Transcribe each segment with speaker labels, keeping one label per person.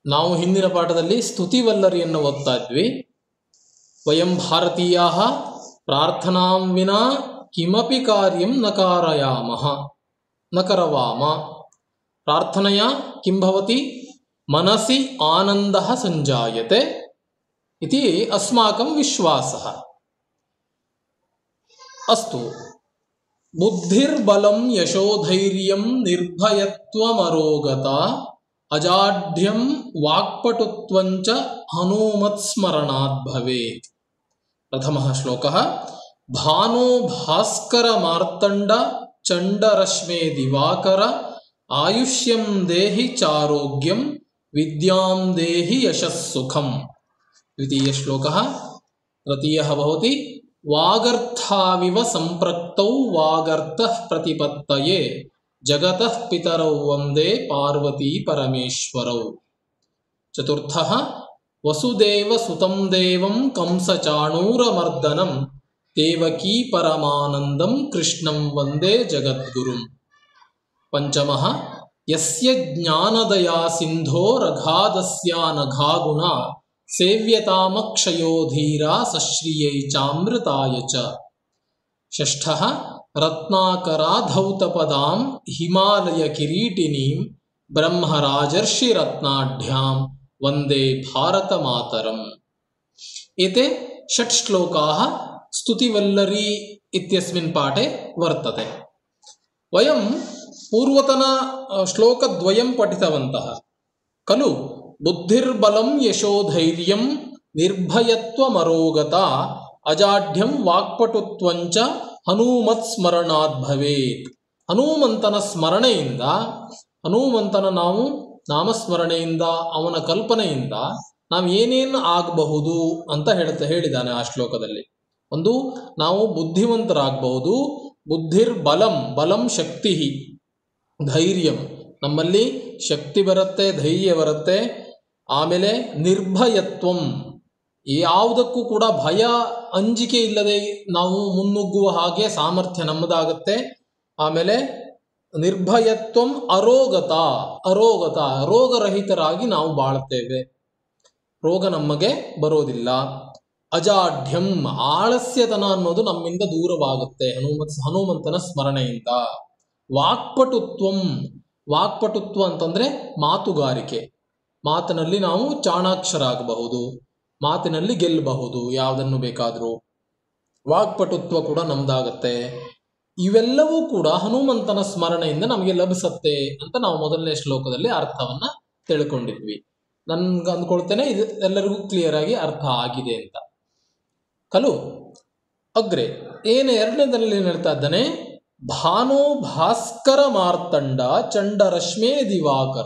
Speaker 1: ನಾವು ಹಿಂದಿನ ಪಾಠದಲ್ಲಿ ಸ್ತುತಿವಲ್ಲರಿಯನ್ನು ಓದ್ತಾ ಇದ್ವಿ ವಯಂ ಭಾರತೀಯಾ ಪ್ರಾರ್ಥನಾಂ ವಿನಾ ಕಿಮಪಿ ಕಾರ್ಯಂ ನ ಕಾರಯಾಮಃ ನ ಕರವಾಮ ಪ್ರಾರ್ಥನೆಯ ಕಿಂ ಭವತಿ ಮನಸಿ ಆನಂದಃ ಸಂಜಾಯತೆ ಇತಿ ಅಸ್ಮಾಕಂ ವಿಶ್ವಾಸಃ ಅಸ್ತು ಬುದ್ಧಿರ್ಬಲಂ ಯಶೋಧೈರ್ಯಂ ನಿರ್ಭಯತ್ವಮರೋಗತ ಅಜಾಢ್ಯಂ ವಾಕ್ಪಟುತ್ವಂಚ ಹನುಮತ್ಸ್ಮರಣಾತ್ ಭವೇತ್ ಪ್ರಥಮಃ ಶ್ಲೋಕಃ ಭಾನೋ ಭಾಸ್ಕರ ಮಾರ್ತಂಡ ಚಂಡರಶ್ಮೇ ದಿವಾಕರ ಆಯುಷ್ಯಂ ದೇಹಿ ಚಾರೋಗ್ಯಂ ವಿದ್ಯಾಂ ದೇಹಿ ಯಶಸ್ಸುಖಂ द्वितीयश्लोकः तृतीयः भवति वागर्थाविव सम्पृक्तौ वागर्थः प्रतिपत्तये जगतः पितरौ वन्दे पार्वती परमेश्वरौ चतुर्थः वसुदेवसुतं देवं कंसचाणूरमर्दनं देवकी परमानन्दं कृष्णं वन्दे जगद्गुरुम् पञ्चमः यस्य ज्ञानदया सिन्धो रघादस्यानघागुणा सेव्यतामक्षयो धीरा सश्रियै चामृताय च षष्ठः रत्नाकराधौतपदां हिमालयकिरीटिनीं ब्रह्मराजर्षिरत्नाढ्यां वन्दे भारतमातरम् एते षट् श्लोकाः स्तुतिवल्लरी इत्यस्मिन् पाठे वर्तते वयं पूर्वतन श्लोकद्वयं पठितवन्तः खलु ಬುದ್ಧಿರ್ಬಲಂ ಯಶೋಧೈರ್ಯಂ ನಿರ್ಭಯತ್ವಮರೋಗತ ಅಜಾಢ್ಯಂ ವಾಕ್ಪಟುತ್ವಂಚ ಹನುಮತ್ ಸ್ಮರಣಾತ್ ಭವೇತ್ ಹನುಮಂತನ ಸ್ಮರಣೆಯಿಂದ ಹನುಮಂತನ ನಾವು ನಾಮಸ್ಮರಣೆಯಿಂದ ಅವನ ಕಲ್ಪನೆಯಿಂದ ನಾವು ಏನೇನು ಆಗಬಹುದು ಅಂತ ಹೇಳ್ತಾ ಹೇಳಿದ್ದಾನೆ ಆ ಶ್ಲೋಕದಲ್ಲಿ ಒಂದು ನಾವು ಬುದ್ಧಿವಂತರಾಗಬಹುದು ಬುದ್ಧಿರ್ ಬಲಂ ಬಲಂ ಶಕ್ತಿ ಧೈರ್ಯಂ ನಮ್ಮಲ್ಲಿ ಶಕ್ತಿ ಬರುತ್ತೆ ಧೈರ್ಯ ಬರುತ್ತೆ ಆಮೇಲೆ ನಿರ್ಭಯತ್ವಂ ಯಾವುದಕ್ಕೂ ಕೂಡ ಭಯ ಅಂಜಿಕೆ ಇಲ್ಲದೆ ನಾವು ಮುನ್ನುಗ್ಗುವ ಹಾಗೆ ಸಾಮರ್ಥ್ಯ ನಮ್ಮದಾಗತ್ತೆ ಆಮೇಲೆ ನಿರ್ಭಯತ್ವಂ ಅರೋಗತ ಅರೋಗತ ರೋಗರಹಿತರಾಗಿ ನಾವು ಬಾಳುತ್ತೇವೆ ರೋಗ ನಮಗೆ ಬರೋದಿಲ್ಲ ಅಜಾಢ್ಯಂ ಆಳಸ್ಯತನ ಅನ್ನೋದು ನಮ್ಮಿಂದ ದೂರವಾಗುತ್ತೆ ಹನುಮತ್ ಹನುಮಂತನ ಸ್ಮರಣೆಯಿಂದ ವಾಕ್ಪಟುತ್ವಂ ವಾಕ್ಪಟುತ್ವ ಅಂತಂದ್ರೆ ಮಾತುಗಾರಿಕೆ ಮಾತಿನಲ್ಲಿ ನಾವು ಚಾಣಾಕ್ಷರಾಗಬಹುದು ಮಾತಿನಲ್ಲಿ ಗೆಲ್ಲಬಹುದು ಯಾವುದನ್ನು ಬೇಕಾದರೂ ವಾಕ್ಪಟುತ್ವ ಕೂಡ ನಮ್ದಾಗತ್ತೆ ಇವೆಲ್ಲವೂ ಕೂಡ ಹನುಮಂತನ ಸ್ಮರಣೆಯಿಂದ ನಮಗೆ ಲಭಿಸತ್ತೆ ಅಂತ ನಾವು ಮೊದಲನೇ ಶ್ಲೋಕದಲ್ಲಿ ಅರ್ಥವನ್ನ ತಿಳ್ಕೊಂಡಿದ್ವಿ ನನ್ಗೆ ಅಂದ್ಕೊಳ್ತೇನೆ ಇದು ಎಲ್ಲರಿಗೂ ಕ್ಲಿಯರ್ ಆಗಿ ಅರ್ಥ ಆಗಿದೆ ಅಂತ ಕಲು ಅಗ್ರೆ ಏನು ಎರಡನೇದಲ್ಲಿ ಏನು ಹೇಳ್ತಾ ಇದ್ದಾನೆ ಭಾನೋ ಭಾಸ್ಕರ ಮಾರ್ತಂಡ ಚಂಡರಶ್ಮೇ ದಿವಾಕರ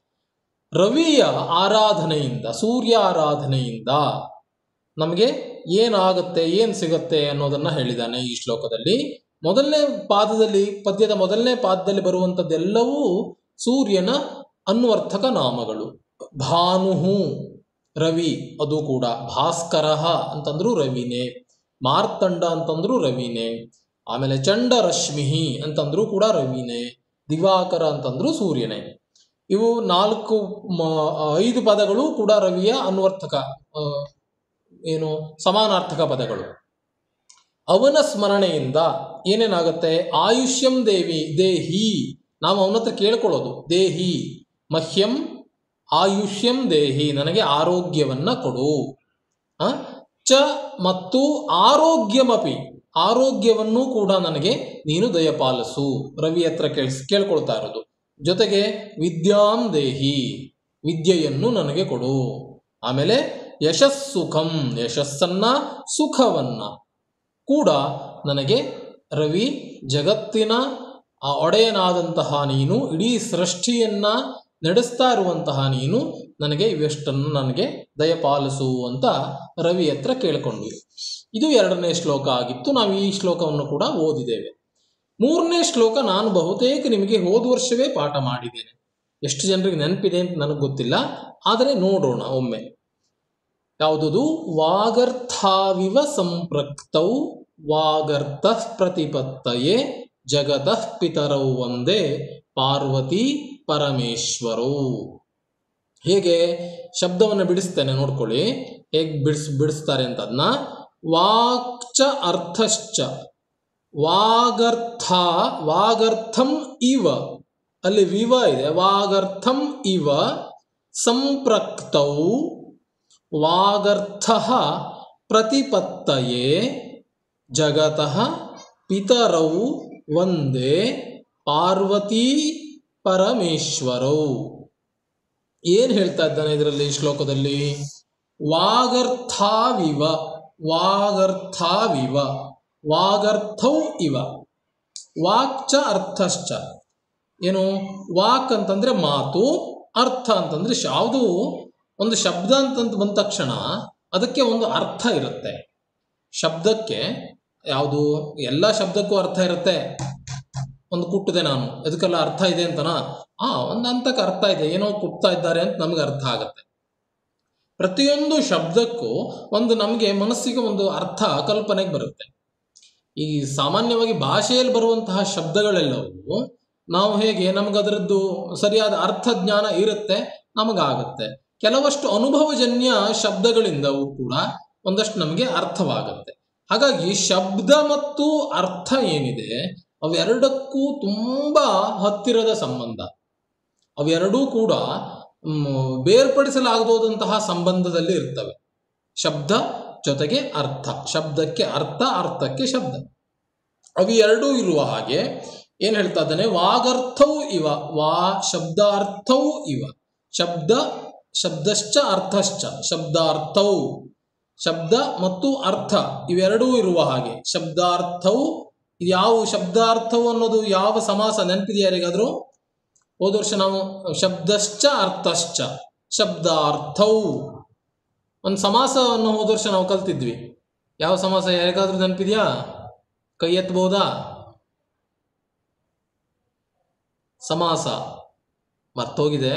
Speaker 1: ರವಿಯ ಆರಾಧನೆಯಿಂದ ಸೂರ್ಯ ಆರಾಧನೆಯಿಂದ ನಮಗೆ ಏನಾಗುತ್ತೆ ಏನು ಸಿಗತ್ತೆ ಅನ್ನೋದನ್ನ ಹೇಳಿದ್ದಾನೆ ಈ ಶ್ಲೋಕದಲ್ಲಿ ಮೊದಲನೇ ಪಾದದಲ್ಲಿ ಪದ್ಯದ ಮೊದಲನೇ ಪಾದದಲ್ಲಿ ಬರುವಂಥದ್ದೆಲ್ಲವೂ ಸೂರ್ಯನ ಅನ್ವರ್ಥಕ ನಾಮಗಳು ಭಾನುಹು ರವಿ ಅದು ಕೂಡ ಭಾಸ್ಕರ ಅಂತಂದ್ರು ರವಿನೇ ಮಾರ್ತಂಡ ಅಂತಂದ್ರು ರವಿನೇ ಆಮೇಲೆ ಚಂಡರಶ್ಮಿಹಿ ಅಂತಂದ್ರೂ ಕೂಡ ರವಿನೇ ದಿವಾಕರ ಅಂತಂದ್ರು ಸೂರ್ಯನೇ ಇವು ನಾಲ್ಕು ಐದು ಪದಗಳು ಕೂಡ ರವಿಯ ಅನ್ವರ್ಥಕ ಏನು ಸಮಾನಾರ್ಥಕ ಪದಗಳು ಅವನ ಸ್ಮರಣೆಯಿಂದ ಏನೇನಾಗುತ್ತೆ ಆಯುಷ್ಯಂ ದೇವಿ ದೇಹಿ ನಾವು ಅವನ ಹತ್ರ ಕೇಳ್ಕೊಳ್ಳೋದು ದೇಹಿ ಮಹ್ಯಂ ಆಯುಷ್ಯಂ ದೇಹಿ ನನಗೆ ಆರೋಗ್ಯವನ್ನ ಕೊಡು ಚ ಮತ್ತು ಆರೋಗ್ಯಮಪಿ ಆರೋಗ್ಯವನ್ನು ಕೂಡ ನನಗೆ ನೀನು ದಯಪಾಲಿಸು ರವಿ ಹತ್ರ ಕೇಳಿಸ್ ಕೇಳ್ಕೊಳ್ತಾ ಇರೋದು ಜೊತೆಗೆ ವಿದ್ಯಾಂ ದೇಹಿ ವಿದ್ಯೆಯನ್ನು ನನಗೆ ಕೊಡು ಆಮೇಲೆ ಯಶಸ್ಸುಖಂ ಯಶಸ್ಸನ್ನ ಸುಖವನ್ನ ಕೂಡ ನನಗೆ ರವಿ ಜಗತ್ತಿನ ಆ ಒಡೆಯನಾದಂತಹ ನೀನು ಇಡೀ ಸೃಷ್ಟಿಯನ್ನ ನಡೆಸ್ತಾ ಇರುವಂತಹ ನೀನು ನನಗೆ ಇವೆಷ್ಟನ್ನು ನನಗೆ ದಯಪಾಲಿಸು ಅಂತ ರವಿ ಹತ್ರ ಕೇಳ್ಕೊಂಡ್ವಿ ಇದು ಎರಡನೇ ಶ್ಲೋಕ ಆಗಿತ್ತು ನಾವು ಈ ಶ್ಲೋಕವನ್ನು ಕೂಡ ಓದಿದ್ದೇವೆ ಮೂರನೇ ಶ್ಲೋಕ ನಾನು ಬಹುತೇಕ ನಿಮಗೆ ಹೋದ ವರ್ಷವೇ ಪಾಠ ಮಾಡಿದ್ದೇನೆ ಎಷ್ಟು ಜನರಿಗೆ ನೆನಪಿದೆ ಅಂತ ನನಗೆ ಗೊತ್ತಿಲ್ಲ ಆದರೆ ನೋಡೋಣ ಒಮ್ಮೆ ಯಾವುದದು ವಾಗರ್ಥಾವಿವ ಸಂಪೃಕ್ತೌ ವಾಗರ್ಥ ಪ್ರತಿಪತ್ತಯೇ ಜಗತಃ ಪಿತರೌ ಒಂದೇ ಪಾರ್ವತಿ ಪರಮೇಶ್ವರೌ ಹೇಗೆ ಶಬ್ದವನ್ನು ಬಿಡಿಸ್ತೇನೆ ನೋಡ್ಕೊಳ್ಳಿ ಹೇಗೆ ಬಿಡಿಸ್ ಬಿಡಿಸ್ತಾರೆ ಅಂತ ಅದನ್ನ ವಾಕ್ಚ ಅರ್ಥಶ್ಚ ವಾಗರ್ಥ ವಾಗರ್ಥಂ ಇವ ಅಲ್ಲಿ ವಿವ ಇದೆ ವಾಗರ್ಥಂ ಇವ ಸಂಪ್ರಕ್ತೌ ವಾಗರ್ಥ ಪ್ರತಿಪತ್ತಯೇ ಜಗತಃ ಪಿತರೌ ಒಂದೇ ಪಾರ್ವತೀ ಪರಮೇಶ್ವರೌ ಏನು ಹೇಳ್ತಾ ಇದ್ದಾನೆ ಇದರಲ್ಲಿ ಈ ಶ್ಲೋಕದಲ್ಲಿ ವಾಗರ್ಥಾವಿವ ವಾಗರ್ಥಾವಿವ ವಾಗರ್ಥೌ ಇವ ವಾಕ್ಚ ಅರ್ಥಶ್ಚ ಏನು ವಾಕ್ ಅಂತಂದ್ರೆ ಮಾತು ಅರ್ಥ ಅಂತಂದ್ರೆ ಶ- ಯಾವುದು ಒಂದು ಶಬ್ದ ಅಂತಂತ ಬಂದ ತಕ್ಷಣ ಅದಕ್ಕೆ ಒಂದು ಅರ್ಥ ಇರುತ್ತೆ ಶಬ್ದಕ್ಕೆ ಯಾವುದು ಎಲ್ಲ ಶಬ್ದಕ್ಕೂ ಅರ್ಥ ಇರುತ್ತೆ ಒಂದು ಕುಟ್ಟಿದೆ ನಾನು ಅದಕ್ಕೆಲ್ಲ ಅರ್ಥ ಇದೆ ಅಂತನಾ ಆ ಒಂದು ಹಂತಕ್ಕೆ ಅರ್ಥ ಇದೆ ಏನೋ ಕುಟ್ತಾ ಇದ್ದಾರೆ ಅಂತ ನಮ್ಗೆ ಅರ್ಥ ಆಗುತ್ತೆ ಪ್ರತಿಯೊಂದು ಶಬ್ದಕ್ಕೂ ಒಂದು ನಮಗೆ ಮನಸ್ಸಿಗೆ ಒಂದು ಅರ್ಥ ಕಲ್ಪನೆಗೆ ಬರುತ್ತೆ ಈ ಸಾಮಾನ್ಯವಾಗಿ ಭಾಷೆಯಲ್ಲಿ ಬರುವಂತಹ ಶಬ್ದಗಳೆಲ್ಲವೂ ನಾವು ಹೇಗೆ ನಮ್ಗೆ ಅದರದ್ದು ಸರಿಯಾದ ಅರ್ಥ ಜ್ಞಾನ ಇರುತ್ತೆ ನಮಗಾಗುತ್ತೆ ಕೆಲವಷ್ಟು ಅನುಭವಜನ್ಯ ಶಬ್ದಗಳಿಂದವೂ ಕೂಡ ಒಂದಷ್ಟು ನಮಗೆ ಅರ್ಥವಾಗುತ್ತೆ ಹಾಗಾಗಿ ಶಬ್ದ ಮತ್ತು ಅರ್ಥ ಏನಿದೆ ಅವೆರಡಕ್ಕೂ ತುಂಬಾ ಹತ್ತಿರದ ಸಂಬಂಧ ಅವೆರಡೂ ಕೂಡ ಮ್, ಬೇರ್ಪಡಿಸಲಾಗದಂತಹ ಸಂಬಂಧದಲ್ಲಿ ಇರ್ತವೆ ಶಬ್ದ ಜೊತೆಗೆ ಅರ್ಥ ಶಬ್ದಕ್ಕೆ ಅರ್ಥ ಅರ್ಥಕ್ಕೆ ಶಬ್ದ ಅವು ಎರಡೂ ಇರುವ ಹಾಗೆ ಏನ್ ಹೇಳ್ತಾ ಇದ್ದಾನೆ ವಾಗರ್ಥವು ಇವ ವಾ ಶಬ್ದಾರ್ಥವು ಇವ ಶಬ್ದ ಶಬ್ದಶ್ಚ ಅರ್ಥಶ್ಚ ಶಬ್ದಾರ್ಥವು ಶಬ್ದ ಮತ್ತು ಅರ್ಥ ಇವೆರಡೂ ಇರುವ ಹಾಗೆ ಶಬ್ದಾರ್ಥವು ಯಾವ ಶಬ್ದಾರ್ಥವು ಅನ್ನೋದು ಯಾವ ಸಮಾಸ ನೆನಪಿದೆಯಾ ಯಾರಿಗಾದ್ರೂ ಹೋದ ವರ್ಷ ನಾವು ಶಬ್ದಶ್ಚ ಅರ್ಥಶ್ಚ ಶಬ್ದಾರ್ಥವು ಒಂದು ಸಮಾಸವನ್ನು ಹೋದ ವರ್ಷ ನಾವು ಕಲ್ತಿದ್ವಿ ಯಾವ ಸಮಾಸ ಯಾರಿಗಾದ್ರೂ ನೆನಪಿದೆಯಾ ಕೈ ಎತ್ತಬಹುದಾ ಸಮಾಸ ಮರ್ತೋಗಿದೆ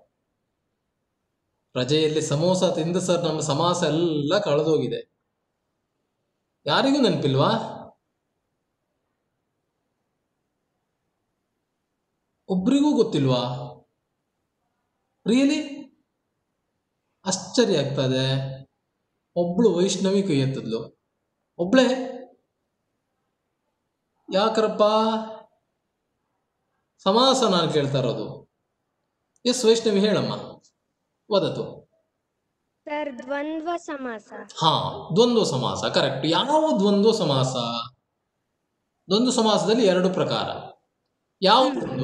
Speaker 1: ರಜೆಯಲ್ಲಿ ಸಮೋಸ ತಿಂದು ಸರ್ ನಮ್ಮ ಸಮಾಸ ಎಲ್ಲ ಕಳೆದೋಗಿದೆ ಯಾರಿಗೂ ನೆನಪಿಲ್ವಾ ಒಬ್ರಿಗೂ ಗೊತ್ತಿಲ್ವಾ ರಿಯಲಿ ಆಶ್ಚರ್ಯ ಆಗ್ತದೆ ಒಬ್ಳು ವೈಷ್ಣವಿ ಕೈ ಎತ್ತದ್ಲು ಒಬ್ಳೆ ಯಾಕರಪ್ಪ ಸಮಾಸ ನಾನು ಕೇಳ್ತಾ ಇರೋದು ಎಸ್ ವೈಷ್ಣವಿ ಹೇಳಮ್ಮ ವದತು
Speaker 2: ಸರ್ ದ್ವಂದ್ವ ಸಮಾಸ
Speaker 1: ಹಾ ದ್ವಂದ್ವ ಸಮಾಸ ಕರೆಕ್ಟ್ ಯಾವ ದ್ವಂದ್ವ ಸಮಾಸ ದ್ವಂದ್ವ ಸಮಾಸದಲ್ಲಿ ಎರಡು ಪ್ರಕಾರ ಯಾವ ದ್ವಂದ್ವ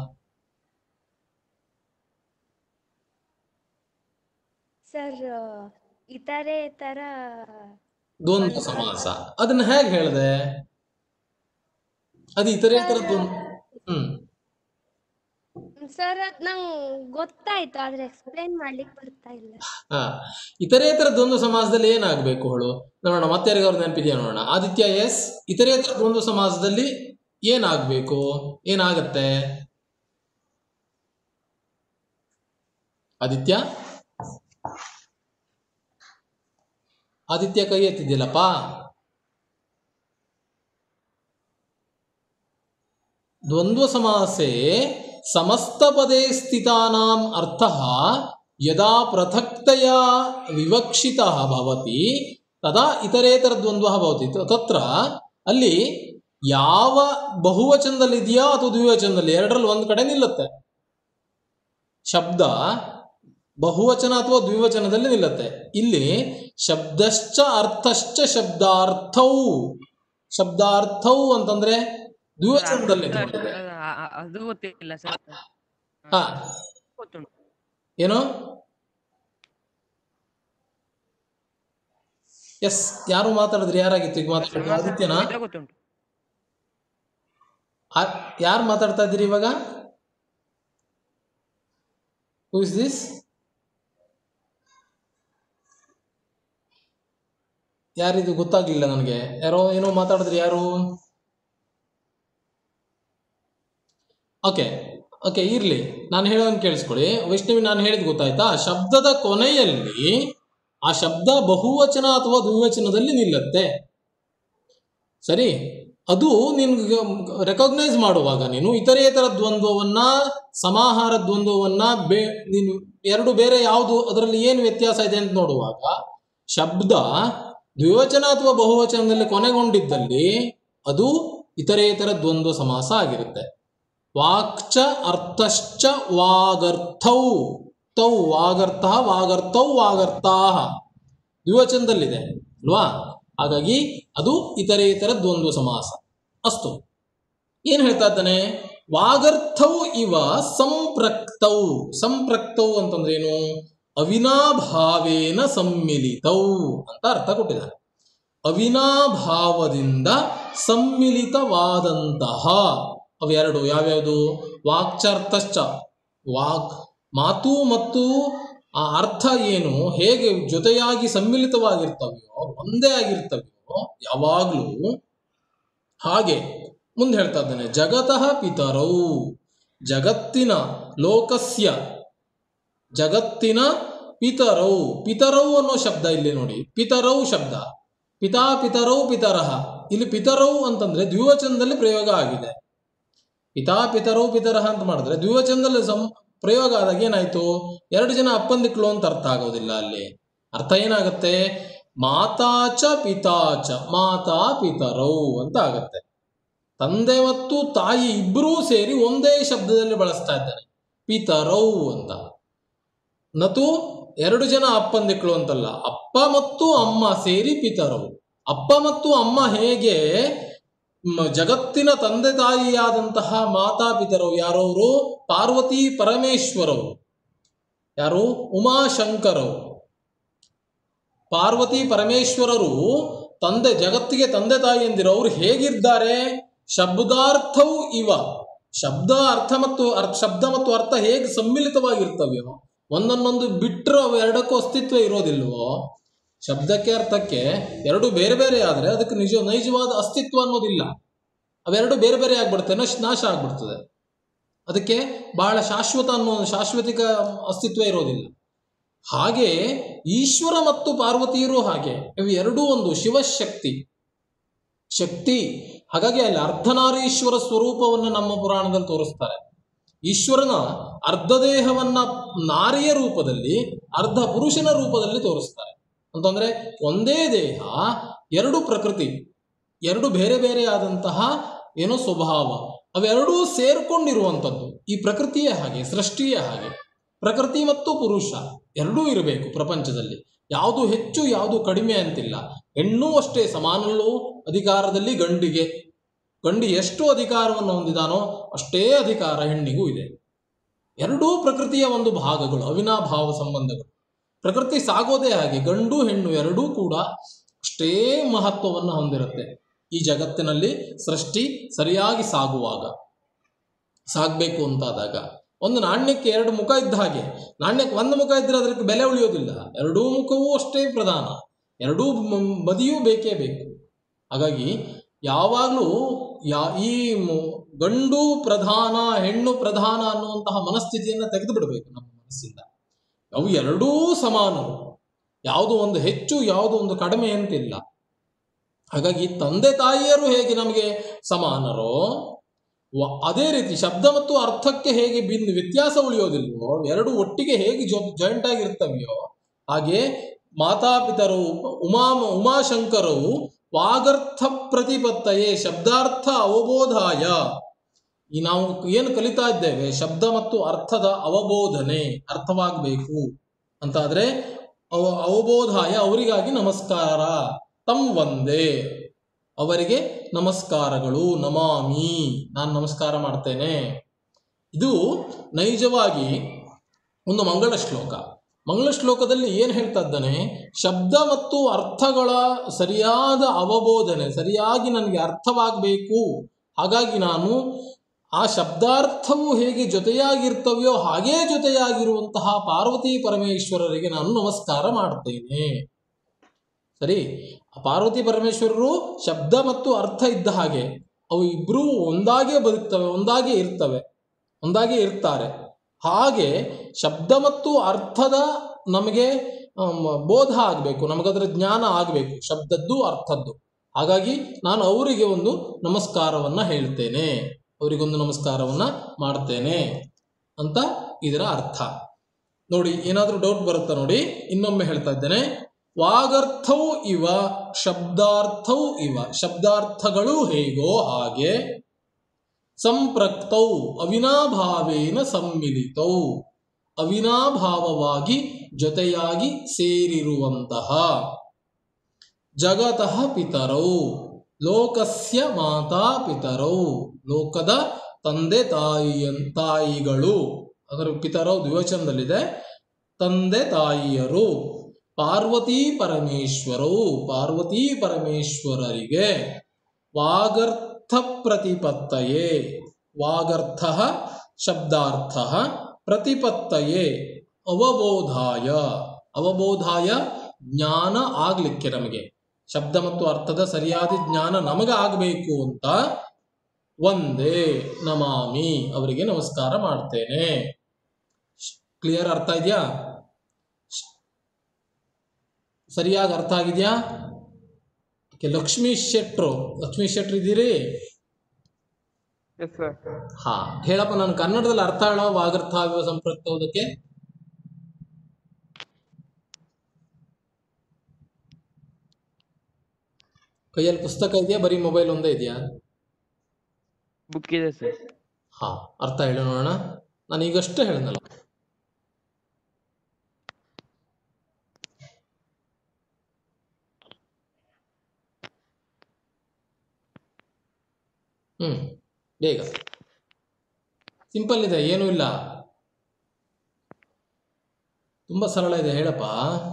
Speaker 2: ಸರ್ ಇತರೆ ತರ
Speaker 1: ದ್ವಂದ್ವ ಸಮಾಸ ಅದನ್ನ ಹೇಗೆ ಹೇಳಿದೆ ಅದು ಇತರೇತರ ದ್ವಂದ್ವ ಹ್ಮ್
Speaker 2: ಸರ್ ಅದ್ ನಂಗ್ ಗೊತ್ತಾಯ್ತು ಆದ್ರೆ ಎಕ್ಸ್ಪ್ಲೈನ್ ಮಾಡ್ಲಿಕ್ಕೆ ಬರ್ತಾ ಇಲ್ಲ
Speaker 1: ಹಾ ಇತರೇತರ ದ್ವಂದ್ವ ಸಮಾಸದಲ್ಲಿ ಏನಾಗಬೇಕು ಹೇಳು ನೋಡೋಣ ಮತ್ತೆ ಯಾರಿಗಾದ್ರು ನೆನಪಿದೆಯಾ ನೋಡೋಣ ಆದಿತ್ಯ ಎಸ್ ಇತರೇತರ ದ್ವಂದ್ವ ಸಮಾಸದಲ್ಲಿ ಏನಾಗಬೇಕು ಏನಾಗತ್ತೆ ಆದಿತ್ಯ ಆದಿತ್ಯ ಕೈ ಎತ್ತಿದ್ಯಲ್ಲಪ್ಪ ದ್ವಂದ್ವ ಸಮಾಸೆ ಸಮಸ್ತಪದೇ ಸ್ಥಿತಾನಾಂ ಅರ್ಥಃ ಯದಾ ಪೃಥಕ್ತಯ ವಿವಕ್ಷಿತಃ ಭವತಿ ತದಾ ಇತರೇತರ ದ್ವಂದ್ವಃ ಭವತಿ ತ- ತತ್ರ ಅಲ್ಲಿ ಯಾವ ಬಹುವಚನದಲ್ಲಿ ಇದೆಯಾ ಅಥವಾ ದ್ವಿವಚನದಲ್ಲಿ ಎರಡರಲ್ಲಿ ಒಂದು ಕಡೆ ನಿಲ್ಲುತ್ತೆ ಶಬ್ದ ಬಹುವಚನ ಅಥವಾ ದ್ವಿವಚನದಲ್ಲಿ ನಿಲ್ಲುತ್ತೆ ಇಲ್ಲಿ ಶಬ್ದಶ್ಚ ಅರ್ಥಶ್ಚ ಶಬ್ದಾರ್ಥವು ಶಬ್ದಾರ್ಥವು ಅಂತಂದ್ರೆ ದ್ವಿವಚನದಲ್ಲಿ ನಿಂತ್ಕೊಂಡಿದೆ
Speaker 3: ಅ- ಅ- ಅದು ಗೊತ್ತಿಲ್ಲ ಸರ್
Speaker 1: ಹಾ
Speaker 3: ಗೊತ್ತುಂಟು
Speaker 1: ಏನು ಎಸ್ ಯಾರು ಮಾತಾಡಿದ್ರಿ ಯಾರಾಗಿತ್ತು ಈಗ ಮಾತಾಡಿದ್ರು ಆದಿತ್ಯನಾ
Speaker 3: ಇದು ಗೊತ್ತುಂಟು
Speaker 1: ಯಾರು ಮಾತಾಡ್ತಾ ಇದ್ದೀರಿ ಇವಾಗ ಹೂ ಇಸ್ ದಿಸ್ ಯಾರಿದು ಗೊತ್ತಾಗ್ಲಿಲ್ಲ ನನಗೆ ಯಾರೋ ಏನೋ ಮಾತಾಡಿದ್ರಿ ಯಾರು ಓಕೆ ಓಕೆ ಇರ್ಲಿ ನಾನು ಹೇಳೋದನ್ನ ಕೇಳಿಸ್ಕೊಳ್ಳಿ ವೈಷ್ಣವಿ ನಾನು ಹೇಳಿದ್ ಗೊತ್ತಾಯ್ತಾ ಶಬ್ದದ ಕೊನೆಯಲ್ಲಿ ಆ ಶಬ್ದ ಬಹುವಚನ ಅಥವಾ ದ್ವಿವಚನದಲ್ಲಿ ನಿಲ್ಲುತ್ತೆ ಸರಿ ಅದು ನಿನ್ಗೆ ರೆಕಗ್ನೈಸ್ ಮಾಡುವಾಗ ನೀನು ಇತರೇತರ ದ್ವಂದ್ವವನ್ನ ಸಮಾಹಾರ ದ್ವಂದ್ವವನ್ನ ಬೇ ನೀನು ಎರಡು ಬೇರೆ ಯಾವುದು ಅದರಲ್ಲಿ ಏನು ವ್ಯತ್ಯಾಸ ಇದೆ ಅಂತ ನೋಡುವಾಗ ಶಬ್ದ ದ್ವಿವಚನ ಅಥವಾ ಬಹುವಚನದಲ್ಲಿ ಕೊನೆಗೊಂಡಿದ್ದಲ್ಲಿ ಅದು ಇತರೇತರ ದ್ವಂದ್ವ ಸಮಾಸ ಆಗಿರುತ್ತೆ ವಾಕ್ಚ ಅರ್ಥಶ್ಚ ವಾಗರ್ಥೌ ತೌ ವಾಗರ್ಥ ವಾಗರ್ಥೌ ವಾಗರ್ತಾಹ ದ್ವಿವಚನದಲ್ಲಿದೆ ಅಲ್ವಾ ಹಾಗಾಗಿ ಅದು ಇತರೇತರ ದ್ವಂದ್ವ ಸಮಾಸ ಅಸ್ತು ಏನ್ ಹೇಳ್ತಾ ಇದ್ದಾನೆ ವಾಗರ್ಥೌ ಇವ ಸಂಪ್ರಕ್ತೌ ಸಂಪ್ರಕ್ತೌ ಅಂತಂದ್ರೇನು ಅವಿನಾಭಾವೇನ ಸಮ್ಮಿಲಿತೌ ಅಂತ ಅರ್ಥ ಕೊಟ್ಟಿದ್ದಾನೆ ಅವಿನಾಭಾವದಿಂದ ಸಮ್ಮಿಲಿತವಾದಂತಹ ಅವೆರಡು ಯಾವ್ಯಾವುದು ವಾಕ್ಚಾರ್ಥಶ್ಚ ವಾಕ್ ಮಾತು ಮತ್ತು ಆ ಅರ್ಥ ಏನು ಹೇಗೆ ಜೊತೆಯಾಗಿ ಸಮ್ಮಿಲಿತವಾಗಿರ್ತವೆಯೋ ಒಂದೇ ಆಗಿರ್ತವೆಯೋ ಯಾವಾಗಲೂ ಹಾಗೆ ಮುಂದೆ ಹೇಳ್ತಾ ಇದ್ದಾನೆ ಜಗತಃ ಪಿತರೌ ಜಗತ್ತಿನ ಲೋಕಸ್ಯ ಜಗತ್ತಿನ ಪಿತರೌ ಪಿತರೌ ಅನ್ನೋ ಶಬ್ದ ಇಲ್ಲಿ ನೋಡಿ ಪಿತರೌ ಶಬ್ದ ಪಿತಾ ಪಿತರೌ ಪಿತರಹ ಇಲ್ಲಿ ಪಿತರೌ ಅಂತಂದ್ರೆ ದ್ವಿವಚನದಲ್ಲಿ ಪ್ರಯೋಗ ಆಗಿದೆ ಪಿತಾ ಪಿತರೌ ಪಿತರಹ ಅಂತ ಮಾಡಿದ್ರೆ ದ್ವಿವಚನದಲ್ಲಿ ಸಂ ಪ್ರಯೋಗ ಆದಾಗ ಏನಾಯ್ತು ಎರಡು ಜನ ಅಪ್ಪಂದಿಕ್ಳು ಅಂತ ಅರ್ಥ ಆಗೋದಿಲ್ಲ ಅಲ್ಲಿ ಅರ್ಥ ಏನಾಗತ್ತೆ ಮಾತಾಚ ಪಿತಾಚ ಮಾತಾ ಪಿತರೌ ಅಂತ ಆಗತ್ತೆ ತಂದೆ ಮತ್ತು ತಾಯಿ ಇಬ್ಬರೂ ಸೇರಿ ಒಂದೇ ಶಬ್ದದಲ್ಲಿ ಬಳಸ್ತಾ ಇದ್ದಾನೆ ಪಿತರೌ ಅಂತ ನತು ಎರಡು ಜನ ಅಪ್ಪಂದಿಕ್ಳು ಅಂತಲ್ಲ ಅಪ್ಪ ಮತ್ತು ಅಮ್ಮ ಸೇರಿ ಪಿತರವು ಅಪ್ಪ ಮತ್ತು ಅಮ್ಮ ಹೇಗೆ ಮ- ಜಗತ್ತಿನ ತಂದೆ ತಾಯಿಯಾದಂತಹ ಮಾತಾಪಿತರವು ಯಾರವರು ಪಾರ್ವತಿ ಪರಮೇಶ್ವರವು ಯಾರು ಉಮಾಶಂಕರವು ಪಾರ್ವತಿ ಪರಮೇಶ್ವರರು ತಂದೆ ಜಗತ್ತಿಗೆ ತಂದೆ ತಾಯಿ ಎಂದಿರೋ ಅವ್ರು ಹೇಗಿದ್ದಾರೆ ಶಬ್ದಾರ್ಥವು ಇವ ಶಬ್ದ ಅರ್ಥ ಮತ್ತು ಅರ್ಥ ಶಬ್ದ ಮತ್ತು ಅರ್ಥ ಹೇಗೆ ಸಮ್ಮಿಲಿತವಾಗಿರ್ತವೆಯೋ ಒಂದನ್ನೊಂದು ಬಿಟ್ಟರೆ ಅವು ಎರಡಕ್ಕೂ ಅಸ್ತಿತ್ವ ಇರೋದಿಲ್ವೋ ಶಬ್ದಕ್ಕೆ ಅರ್ಥಕ್ಕೆ ಎರಡು ಬೇರೆ ಬೇರೆ ಆದರೆ ಅದಕ್ಕೆ ನಿಜ ನೈಜವಾದ ಅಸ್ತಿತ್ವ ಅನ್ನೋದಿಲ್ಲ ಅವೆರಡು ಬೇರೆ ಬೇರೆ ಆಗ್ಬಿಡುತ್ತೆ ನಶ್ ನಾಶ ಆಗ್ಬಿಡ್ತದೆ ಅದಕ್ಕೆ ಬಹಳ ಶಾಶ್ವತ ಅನ್ನೋ ಶಾಶ್ವತಿಕ ಅಸ್ತಿತ್ವ ಇರೋದಿಲ್ಲ ಹಾಗೆ ಈಶ್ವರ ಮತ್ತು ಪಾರ್ವತಿಯರು ಹಾಗೆ ಇವು ಎರಡೂ ಒಂದು ಶಿವಶಕ್ತಿ ಶಕ್ತಿ ಹಾಗಾಗಿ ಅಲ್ಲಿ ಅರ್ಧನಾರೀಶ್ವರ ಸ್ವರೂಪವನ್ನು ನಮ್ಮ ಪುರಾಣದಲ್ಲಿ ತೋರಿಸ್ತಾರೆ ಈಶ್ವರನ ಅರ್ಧ ದೇಹವನ್ನ ನಾರಿಯ ರೂಪದಲ್ಲಿ ಅರ್ಧ ಪುರುಷನ ರೂಪದಲ್ಲಿ ತೋರಿಸ್ತಾರೆ ಅಂತಂದ್ರೆ ಒಂದೇ ದೇಹ ಎರಡು ಪ್ರಕೃತಿ ಎರಡು ಬೇರೆ ಬೇರೆ ಆದಂತಹ ಏನೋ ಸ್ವಭಾವ ಅವೆರಡೂ ಸೇರ್ಕೊಂಡಿರುವಂಥದ್ದು ಈ ಪ್ರಕೃತಿಯೇ ಹಾಗೆ ಸೃಷ್ಟಿಯೇ ಹಾಗೆ ಪ್ರಕೃತಿ ಮತ್ತು ಪುರುಷ ಎರಡೂ ಇರಬೇಕು ಪ್ರಪಂಚದಲ್ಲಿ ಯಾವುದು ಹೆಚ್ಚು ಯಾವುದು ಕಡಿಮೆ ಅಂತಿಲ್ಲ ಹೆಣ್ಣು ಅಷ್ಟೇ ಸಮಾನಲ್ಲೂ ಅಧಿಕಾರದಲ್ಲಿ ಗಂಡಿಗೆ ಗಂಡು ಎಷ್ಟು ಅಧಿಕಾರವನ್ನು ಹೊಂದಿದಾನೋ ಅಷ್ಟೇ ಅಧಿಕಾರ ಹೆಣ್ಣಿಗೂ ಇದೆ ಎರಡೂ ಪ್ರಕೃತಿಯ ಒಂದು ಭಾಗಗಳು ಅವಿನಾಭಾವ ಸಂಬಂಧಗಳು ಪ್ರಕೃತಿ ಸಾಗೋದೇ ಹಾಗೆ ಗಂಡು ಹೆಣ್ಣು ಎರಡೂ ಕೂಡ ಅಷ್ಟೇ ಮಹತ್ವವನ್ನು ಹೊಂದಿರುತ್ತೆ ಈ ಜಗತ್ತಿನಲ್ಲಿ ಸೃಷ್ಟಿ ಸರಿಯಾಗಿ ಸಾಗುವಾಗ ಸಾಗಬೇಕು ಅಂತಾದಾಗ ಒಂದು ನಾಣ್ಯಕ್ಕೆ ಎರಡು ಮುಖ ಇದ್ದ ಹಾಗೆ ನಾಣ್ಯಕ್ಕೆ ಒಂದು ಮುಖ ಇದ್ದರೆ ಅದಕ್ಕೆ ಬೆಲೆ ಉಳಿಯೋದಿಲ್ಲ ಎರಡೂ ಮುಖವೂ ಅಷ್ಟೇ ಪ್ರಧಾನ ಎರಡೂ ಮ- ಬದಿಯೂ ಬೇಕೇ ಬೇಕು ಹಾಗಾಗಿ ಯಾವಾಗಲೂ ಯಾ ಈ ಮು- ಗಂಡು ಪ್ರಧಾನ ಹೆಣ್ಣು ಪ್ರಧಾನ ಅನ್ನುವಂತಹ ಮನಸ್ಥಿತಿಯನ್ನು ತೆಗೆದು ಬಿಡಬೇಕು ನಮ್ಮ ಮನಸ್ಸಿಂದ ಅವು ಎರಡೂ ಸಮಾನರು ಯಾವುದು ಒಂದು ಹೆಚ್ಚು ಯಾವುದು ಒಂದು ಕಡಿಮೆ ಅಂತಿಲ್ಲ ಹಾಗಾಗಿ ತಂದೆ ತಾಯಿಯರು ಹೇಗೆ ನಮಗೆ ಸಮಾನರೋ ವ- ಅದೇ ರೀತಿ ಶಬ್ದ ಮತ್ತು ಅರ್ಥಕ್ಕೆ ಹೇಗೆ ಭಿನ್ನ ವ್ಯತ್ಯಾಸ ಉಳಿಯೋದಿಲ್ವೋ ಎರಡು ಒಟ್ಟಿಗೆ ಹೇಗೆ ಜೊ ಜಾಯಿಂಟ್ ಆಗಿರ್ತವೆಯೋ ಹಾಗೆ ಮಾತಾಪಿತರು ಉಮಾ ಉಮಾಶಂಕರವು ವಾಗರ್ಥ ಪ್ರತಿಪತ್ತಯೇ ಶಬ್ದಾರ್ಥ ಅವಬೋಧಾಯ ಈ ನಾವು ಏನು ಕಲಿತಾ ಇದ್ದೇವೆ ಶಬ್ದ ಮತ್ತು ಅರ್ಥದ ಅವಬೋಧನೆ ಅರ್ಥವಾಗಬೇಕು ಅಂತಾದ್ರೆ ಅವ ಅವಬೋಧಾಯ ಅವರಿಗಾಗಿ ನಮಸ್ಕಾರ ತಮ್ ಒಂದೇ ಅವರಿಗೆ ನಮಸ್ಕಾರಗಳು ನಮಾಮಿ ನಾನು ನಮಸ್ಕಾರ ಮಾಡ್ತೇನೆ ಇದು ನೈಜವಾಗಿ ಒಂದು ಮಂಗಳ ಶ್ಲೋಕ ಮಂಗಳ ಶ್ಲೋಕದಲ್ಲಿ ಏನು ಹೇಳ್ತಾ ಇದ್ದಾನೆ ಶಬ್ದ ಮತ್ತು ಅರ್ಥಗಳ ಸರಿಯಾದ ಅವಬೋಧನೆ ಸರಿಯಾಗಿ ನನಗೆ ಅರ್ಥವಾಗಬೇಕು ಹಾಗಾಗಿ ನಾನು ಆ ಶಬ್ದಾರ್ಥವು ಹೇಗೆ ಜೊತೆಯಾಗಿರ್ತವೆಯೋ ಹಾಗೇ ಜೊತೆಯಾಗಿರುವಂತಹ ಪಾರ್ವತಿ ಪರಮೇಶ್ವರರಿಗೆ ನಾನು ನಮಸ್ಕಾರ ಮಾಡ್ತೇನೆ ಸರಿ ಆ ಪಾರ್ವತಿ ಪರಮೇಶ್ವರರು ಶಬ್ದ ಮತ್ತು ಅರ್ಥ ಇದ್ದ ಹಾಗೆ ಅವು ಇಬ್ಬರೂ ಒಂದಾಗೇ ಬದುಕ್ತವೆ ಒಂದಾಗೇ ಇರ್ತವೆ ಒಂದಾಗೇ ಇರ್ತಾರೆ ಹಾಗೆ ಶಬ್ದ ಮತ್ತು ಅರ್ಥದ ನಮಗೆ ಆಮ್, ಬೋಧ ಆಗಬೇಕು ನಮಗದರ ಜ್ಞಾನ ಆಗಬೇಕು ಶಬ್ದದ್ದು ಅರ್ಥದ್ದು ಹಾಗಾಗಿ ನಾನು ಅವರಿಗೆ ಒಂದು ನಮಸ್ಕಾರವನ್ನ ಹೇಳ್ತೇನೆ ಅವರಿಗೊಂದು ನಮಸ್ಕಾರವನ್ನ ಮಾಡ್ತೇನೆ ಅಂತ ಇದರ ಅರ್ಥ ನೋಡಿ ಏನಾದರೂ ಡೌಟ್ ಬರುತ್ತಾ ನೋಡಿ ಇನ್ನೊಮ್ಮೆ ಹೇಳ್ತಾ ಇದ್ದೇನೆ ವಾಗರ್ಥವು ಇವ ಶಬ್ದಾರ್ಥವು ಇವ ಶಬ್ದಾರ್ಥಗಳು ಹೇಗೋ ಹಾಗೆ ಸಂಪ್ರಕ್ತೌ ಅವಿನಾಭಾವೇನ ಸಮ್ಮಿಲಿತೌ ಅವಿನಾಭಾವವಾಗಿ ಜೊತೆಯಾಗಿ ಸೇರಿರುವಂತಹ ಜಗತಃ ಪಿತರೌ ಲೋಕಸ್ಯ ಮಾತಾ ಪಿತರೌ ಲೋಕದ ತಂದೆ ತಾಯಿಯ ತಾಯಿಗಳು ಅದರ ಪಿತರೌ ದ್ವಿವಚನದಲ್ಲಿದೆ ತಂದೆ ತಾಯಿಯರು ಪಾರ್ವತಿ ಪರಮೇಶ್ವರವು ಪಾರ್ವತಿ ಪರಮೇಶ್ವರರಿಗೆ ವಾಗರ್ಥ ಪ್ರತಿಪತ್ತಯೇ ವಾಗರ್ಥ ಶಬ್ದಾರ್ಥ ಪ್ರತಿಪತ್ತಯೇ ಅವಬೋಧಾಯ ಅವಬೋಧಾಯ ಜ್ಞಾನ ಆಗ್ಲಿಕ್ಕೆ ನಮಗೆ ಶಬ್ದ ಮತ್ತು ಅರ್ಥದ ಸರಿಯಾದ ಜ್ಞಾನ ನಮಗೆ ಆಗಬೇಕು ಅಂತ ಒಂದೇ ನಮಾಮಿ ಅವರಿಗೆ ನಮಸ್ಕಾರ ಮಾಡ್ತೇನೆ ಕ್ಲಿಯರ್ ಅರ್ಥ ಇದೆಯಾ ಸರಿಯಾಗಿ ಅರ್ಥ ಆಗಿದೆಯಾ ಓಕೆ ಲಕ್ಷ್ಮೀ ಶೆಟ್ರು ಲಕ್ಷ್ಮೀ ಶೆಟ್ರು ಇದ್ದೀರಿ
Speaker 4: ಎಸ್ ಸರ್
Speaker 1: ಹಾ ಹೇಳಪ್ಪ ನಾನು ಕನ್ನಡದಲ್ಲಿ ಅರ್ಥ ಹೇಳೋ ವಾಗರ್ಥ ಆಗುವ ಸಂಪೃಕ್ತೋದಕ್ಕೆ ಕೈಯಲ್ಲಿ ಪುಸ್ತಕ ಇದೆಯಾ ಬರೀ ಮೊಬೈಲ್ ಒಂದೇ ಇದೆಯಾ
Speaker 4: ಬುಕ್ ಇದೆ ಸರ್
Speaker 1: ಹಾ ಅರ್ಥ ಹೇಳು ನೋಡೋಣ ನಾನು ಈಗಷ್ಟೇ ಹೇಳಿದ್ನಲ್ಲ ಹ್ಮ್ ಬೇಗ ಸಿಂಪಲ್ ಇದೆ ಏನೂ ಇಲ್ಲ ತುಂಬಾ ಸರಳ ಇದೆ ಹೇಳಪ್ಪ